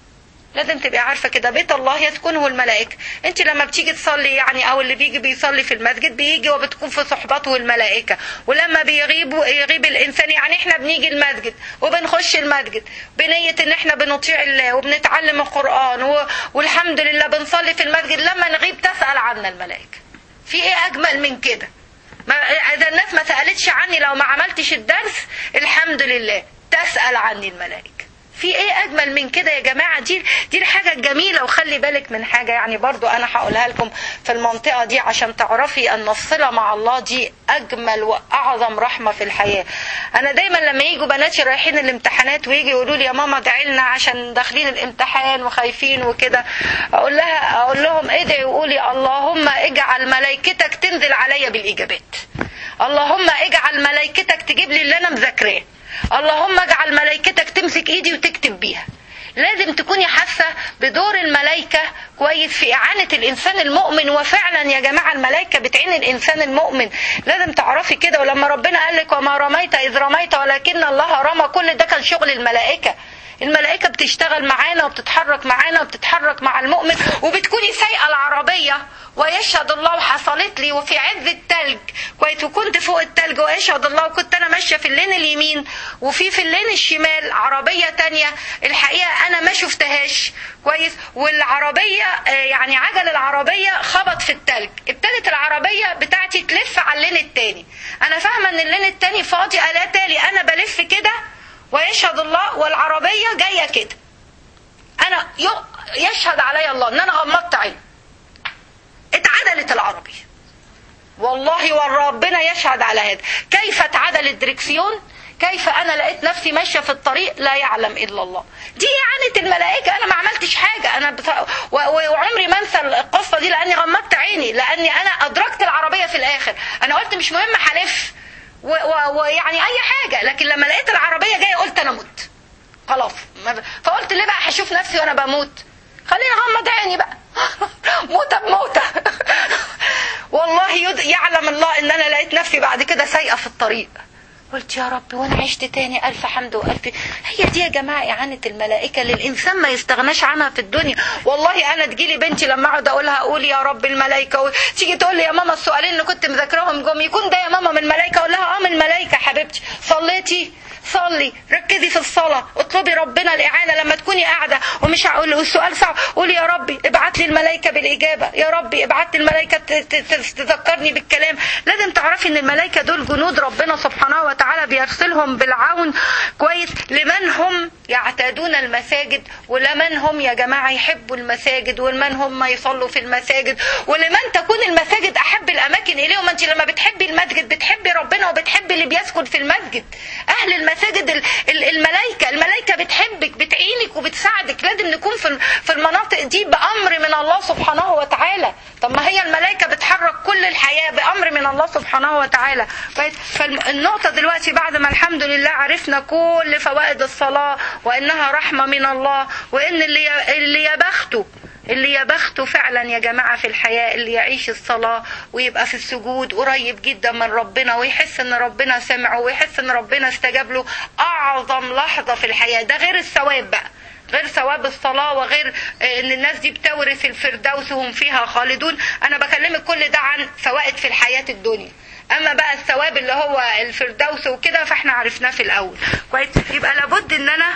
لازم تبقي عارفة كده بيت الله يسكنه الملائكة انت لما بتيجي تصلي يعني او اللي بيجي بيصلي في المسجد بيجي وبتكون في صحبته الملائكة ولما بيغيب يغيب الانسان يعني احنا بنيجي المسجد وبنخش المسجد بنية ان احنا بنطيع الله وبنتعلم القرآن و... والحمد لله بنصلي في المسجد لما نغيب تسأل عنا الملائكة في ايه اجمل من كده ما اذا الناس ما سألتش عني لو ما عملتش الدرس الحمد لله تسأل عني الملائكة في ايه اجمل من كده يا جماعه دي دي الحاجه الجميله وخلي بالك من حاجه يعني برضو انا هقولها لكم في المنطقه دي عشان تعرفي ان الصله مع الله دي اجمل واعظم رحمه في الحياه انا دايما لما يجوا بناتي رايحين الامتحانات ويجي يقولوا لي يا ماما ادعي لنا عشان داخلين الامتحان وخايفين وكده اقول لها اقول لهم ادعي وقولي اللهم اجعل ملائكتك تنزل عليا بالاجابات اللهم اجعل ملائكتك تجيب لي اللي انا مذاكراه اللهم اجعل ملائكتك تمسك ايدي وتكتب بيها لازم تكوني حاسه بدور الملائكه كويس في اعانه الانسان المؤمن وفعلا يا جماعه الملائكه بتعين الانسان المؤمن لازم تعرفي كده ولما ربنا قال لك وما رميت اذ رميت ولكن الله رمى كل ده كان شغل الملائكه الملائكة بتشتغل معانا وبتتحرك معانا وبتتحرك مع المؤمن وبتكوني سايقة العربية ويشهد الله وحصلت لي وفي عز التلج كويس وكنت فوق التلج ويشهد الله وكنت انا ماشيه في اللين اليمين وفي في اللين الشمال عربيه تانية الحقيقه انا ما شفتهاش كويس والعربيه يعني عجل العربيه خبط في التلج ابتدت العربيه بتاعتي تلف على اللين التاني انا فاهمه ان اللين التاني فاضي الا تالي انا بلف كده ويشهد الله والعربيه جايه كده انا يشهد علي الله ان انا غمضت عيني اتعدلت العربية والله وربنا يشهد على هذا كيف اتعدل الدركسيون كيف انا لقيت نفسي ماشيه في الطريق لا يعلم الا الله دي اعانه الملائكه انا ما عملتش حاجه انا بف... و... وعمري ما انسى القصه دي لاني غمضت عيني لاني انا ادركت العربيه في الاخر انا قلت مش مهم هلف ويعني و... و... اي حاجه لكن لما لقيت العربيه جايه قلت انا مت خلاص فقلت ليه بقى هشوف نفسي وانا بموت خليني اغمض عيني بقى موتة بموتة والله يد... يعلم الله ان انا لقيت نفسي بعد كده سايقة في الطريق قلت يا رب وانا عشت تاني الف حمد والف هي دي يا جماعه اعانه الملائكه اللي الانسان ما يستغناش عنها في الدنيا والله انا تجيلي بنتي لما اقعد اقولها اقول يا رب الملائكه و... تيجي تقول لي يا ماما السؤالين اللي كنت مذاكراهم جم يكون ده يا ماما من الملائكه اقول لها اه من الملائكه حبيبتي صليتي صلي ركزي في الصلاة اطلبي ربنا الإعانة لما تكوني قاعدة ومش هقول والسؤال صعب قولي يا ربي ابعت لي الملائكة بالإجابة يا ربي ابعت لي الملائكة تذكرني بالكلام لازم تعرفي ان الملائكة دول جنود ربنا سبحانه وتعالى بيرسلهم بالعون كويس لمن هم يعتادون المساجد ولمن هم يا جماعة يحبوا المساجد ولمن هم يصلوا في المساجد ولمن تكون المساجد أحب الأماكن إليهم أنت لما بتحبي المسجد بتحبي ربنا وبتحبي اللي بيسكن في المسجد أهل المساجد الملائكة الملائكة بتحبك بتعينك وبتساعدك لازم نكون في في المناطق دي بأمر من الله سبحانه وتعالى طب ما هي الملائكة بتحرك كل الحياة بأمر من الله سبحانه وتعالى فالنقطة دلوقتي بعد ما الحمد لله عرفنا كل فوائد الصلاة وإنها رحمة من الله وإن اللي اللي يا بخته اللي يا بخته فعلا يا جماعة في الحياة اللي يعيش الصلاة ويبقى في السجود قريب جدا من ربنا ويحس ان ربنا سمعه ويحس ان ربنا استجاب له اعظم لحظة في الحياة ده غير الثواب بقى غير ثواب الصلاة وغير ان الناس دي بتورث الفردوس وهم فيها خالدون انا بكلمك كل ده عن فوائد في الحياة الدنيا اما بقى الثواب اللي هو الفردوس وكده فاحنا عرفناه في الاول كويس يبقى لابد ان انا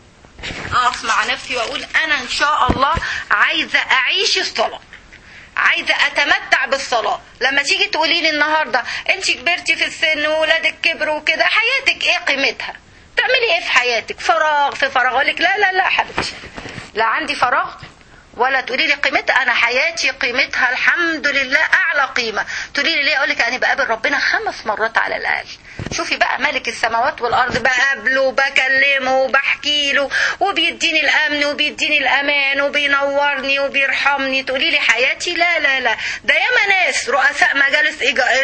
اقف مع نفسي واقول انا ان شاء الله عايزه اعيش الصلاه عايزه اتمتع بالصلاه لما تيجي تقولي لي النهارده انت كبرتي في السن وولادك كبروا وكده حياتك ايه قيمتها تعملي ايه في حياتك فراغ في فراغ اقول لك لا لا لا حبيبتي لا عندي فراغ ولا تقولي لي قيمتها انا حياتي قيمتها الحمد لله اعلى قيمه تقولي لي ليه اقول لك انا بقابل ربنا خمس مرات على الاقل شوفي بقى ملك السماوات والارض بقابله وبكلمه وبحكي له وبيديني الامن وبيديني الامان وبينورني وبيرحمني تقولي لي حياتي لا لا لا ده ياما ناس رؤساء مجالس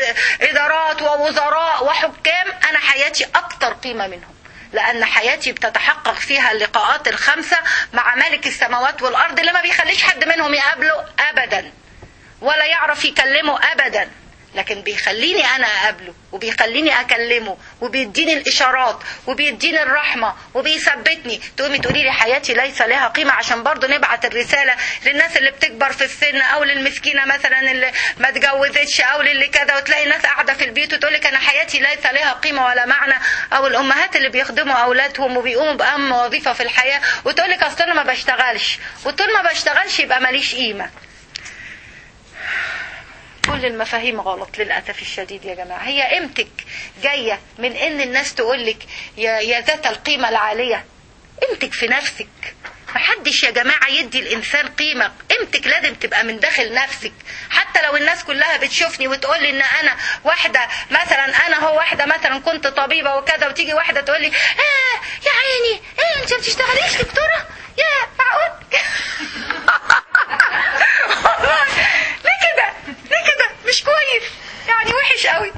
ادارات ووزراء وحكام انا حياتي اكتر قيمه منهم لأن حياتي بتتحقق فيها اللقاءات الخمسة مع ملك السماوات والأرض اللي ما بيخليش حد منهم يقابله أبدا ولا يعرف يكلمه أبدا لكن بيخليني انا اقابله وبيخليني اكلمه وبيديني الاشارات وبيديني الرحمه وبيثبتني تقومي تقولي لي حياتي ليس لها قيمه عشان برضو نبعت الرساله للناس اللي بتكبر في السن او للمسكينه مثلا اللي ما اتجوزتش او للي كذا وتلاقي ناس قاعده في البيت وتقول لك انا حياتي ليس لها قيمه ولا معنى او الامهات اللي بيخدموا اولادهم وبيقوموا باهم وظيفه في الحياه وتقول لك اصل انا ما بشتغلش وطول ما بشتغلش يبقى ماليش قيمه كل المفاهيم غلط للاسف الشديد يا جماعه هي قيمتك جايه من ان الناس تقول لك يا يا ذات القيمه العاليه قيمتك في نفسك محدش يا جماعة يدي الإنسان قيمة قيمتك لازم تبقى من داخل نفسك حتى لو الناس كلها بتشوفني وتقول لي إن أنا واحدة مثلا أنا هو واحدة مثلا كنت طبيبة وكذا وتيجي واحدة تقول لي آه يا عيني إيه أنت ما بتشتغليش دكتورة يا معقول والله ليه كده ليه كده مش كويس يعني وحش قوي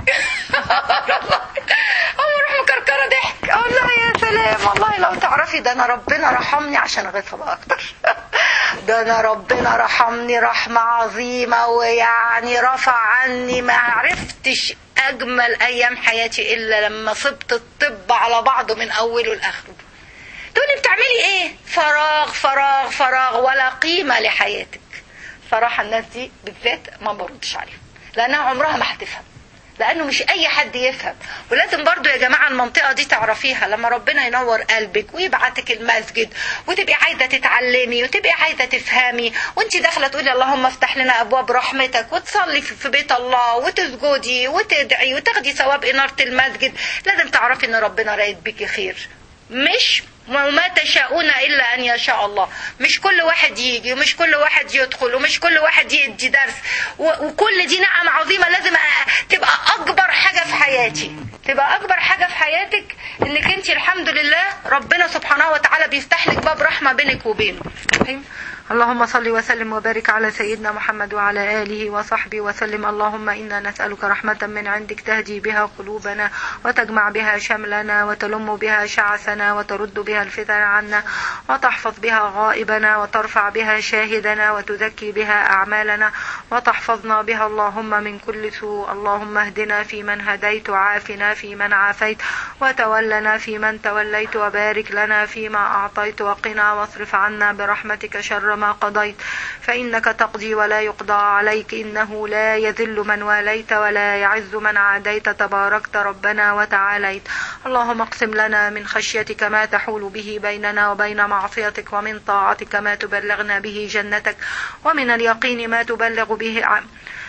اقوم اروح مكركره ضحك اقول لها يا سلام والله لو تعرفي ده انا ربنا رحمني عشان اغيظها بقى اكتر ده انا ربنا رحمني رحمه عظيمه ويعني رفع عني ما عرفتش اجمل ايام حياتي الا لما صبت الطب على بعضه من اوله لاخره تقولي بتعملي ايه فراغ فراغ فراغ ولا قيمه لحياتك صراحه الناس دي بالذات ما بردش عليهم لانها عمرها ما هتفهم لانه مش اي حد يفهم ولازم برضو يا جماعه المنطقه دي تعرفيها لما ربنا ينور قلبك ويبعتك المسجد وتبقي عايزه تتعلمي وتبقي عايزه تفهمي وانت داخله تقولي اللهم افتح لنا ابواب رحمتك وتصلي في بيت الله وتسجدي وتدعي وتاخدي ثواب اناره المسجد لازم تعرفي ان ربنا رايد بيكي خير مش وما تشاءون الا ان يشاء الله مش كل واحد يجي ومش كل واحد يدخل ومش كل واحد يدي درس وكل دي نعم عظيمه لازم تبقى اكبر حاجه في حياتي تبقى اكبر حاجه في حياتك انك انت الحمد لله ربنا سبحانه وتعالى بيفتح لك باب رحمه بينك وبينه فاهم اللهم صل وسلم وبارك على سيدنا محمد وعلى آله وصحبه وسلم اللهم إنا نسألك رحمة من عندك تهدي بها قلوبنا وتجمع بها شملنا وتلم بها شعثنا وترد بها الفتن عنا وتحفظ بها غائبنا وترفع بها شاهدنا وتزكي بها أعمالنا وتحفظنا بها اللهم من كل سوء اللهم اهدنا في من هديت وعافنا في من عافيت وتولنا في من توليت وبارك لنا فيما أعطيت وقنا واصرف عنا برحمتك شر ما قضيت فإنك تقضي ولا يقضى عليك إنه لا يذل من واليت ولا يعز من عاديت تباركت ربنا وتعاليت اللهم اقسم لنا من خشيتك ما تحول به بيننا وبين معصيتك ومن طاعتك ما تبلغنا به جنتك ومن اليقين ما تبلغ به عن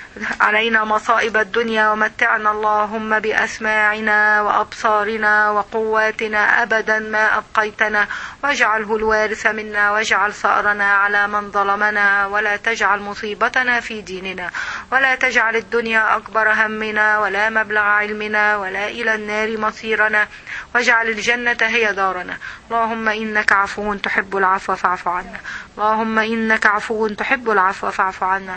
علينا مصائب الدنيا ومتعنا اللهم بأسماعنا وأبصارنا وقواتنا أبدا ما أبقيتنا واجعله الوارث منا واجعل ثأرنا على من ظلمنا ولا تجعل مصيبتنا في ديننا ولا تجعل الدنيا أكبر همنا ولا مبلغ علمنا ولا إلى النار مصيرنا واجعل الجنة هي دارنا اللهم إنك عفو تحب العفو فاعف عنا اللهم إنك عفو تحب العفو فاعف عنا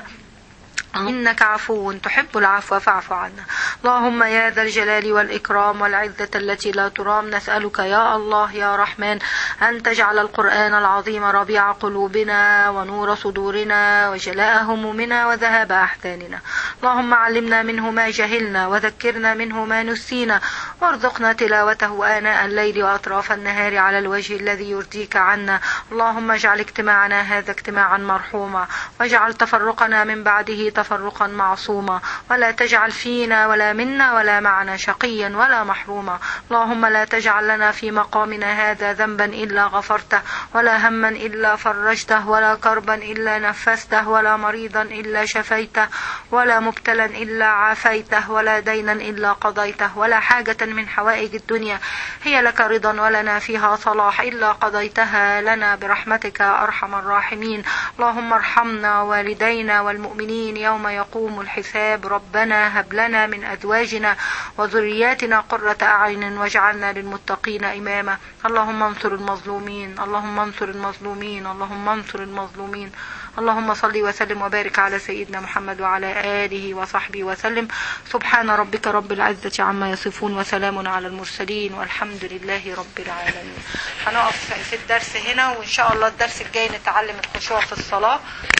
إنك عفو تحب العفو فاعف عنا اللهم يا ذا الجلال والإكرام والعزة التي لا ترام نسألك يا الله يا رحمن أن تجعل القرآن العظيم ربيع قلوبنا ونور صدورنا وجلاء همومنا وذهاب أحزاننا اللهم علمنا منه ما جهلنا وذكرنا منه ما نسينا وارزقنا تلاوته آناء الليل وأطراف النهار على الوجه الذي يرضيك عنا اللهم اجعل اجتماعنا هذا اجتماعا مرحوما واجعل تفرقنا من بعده تفرقا معصوما ولا تجعل فينا ولا منا ولا معنا شقيا ولا محروما اللهم لا تجعل لنا في مقامنا هذا ذنبا إلا غفرته ولا هما إلا فرجته ولا كربا إلا نفسته ولا مريضا إلا شفيته ولا مبتلا إلا عافيته ولا دينا إلا قضيته ولا حاجة من حوائج الدنيا هي لك رضا ولنا فيها صلاح إلا قضيتها لنا برحمتك أرحم الراحمين اللهم ارحمنا والدينا والمؤمنين يوم يقوم الحساب ربنا هب لنا من أزواجنا وذرياتنا قرة أعين واجعلنا للمتقين إماما اللهم انصر المظلومين اللهم انصر المظلومين اللهم انصر المظلومين اللهم صل وسلم وبارك على سيدنا محمد وعلى آله وصحبه وسلم سبحان ربك رب العزة عما يصفون وسلام على المرسلين والحمد لله رب العالمين هنقف في الدرس هنا وإن شاء الله الدرس الجاي نتعلم الخشوع في الصلاة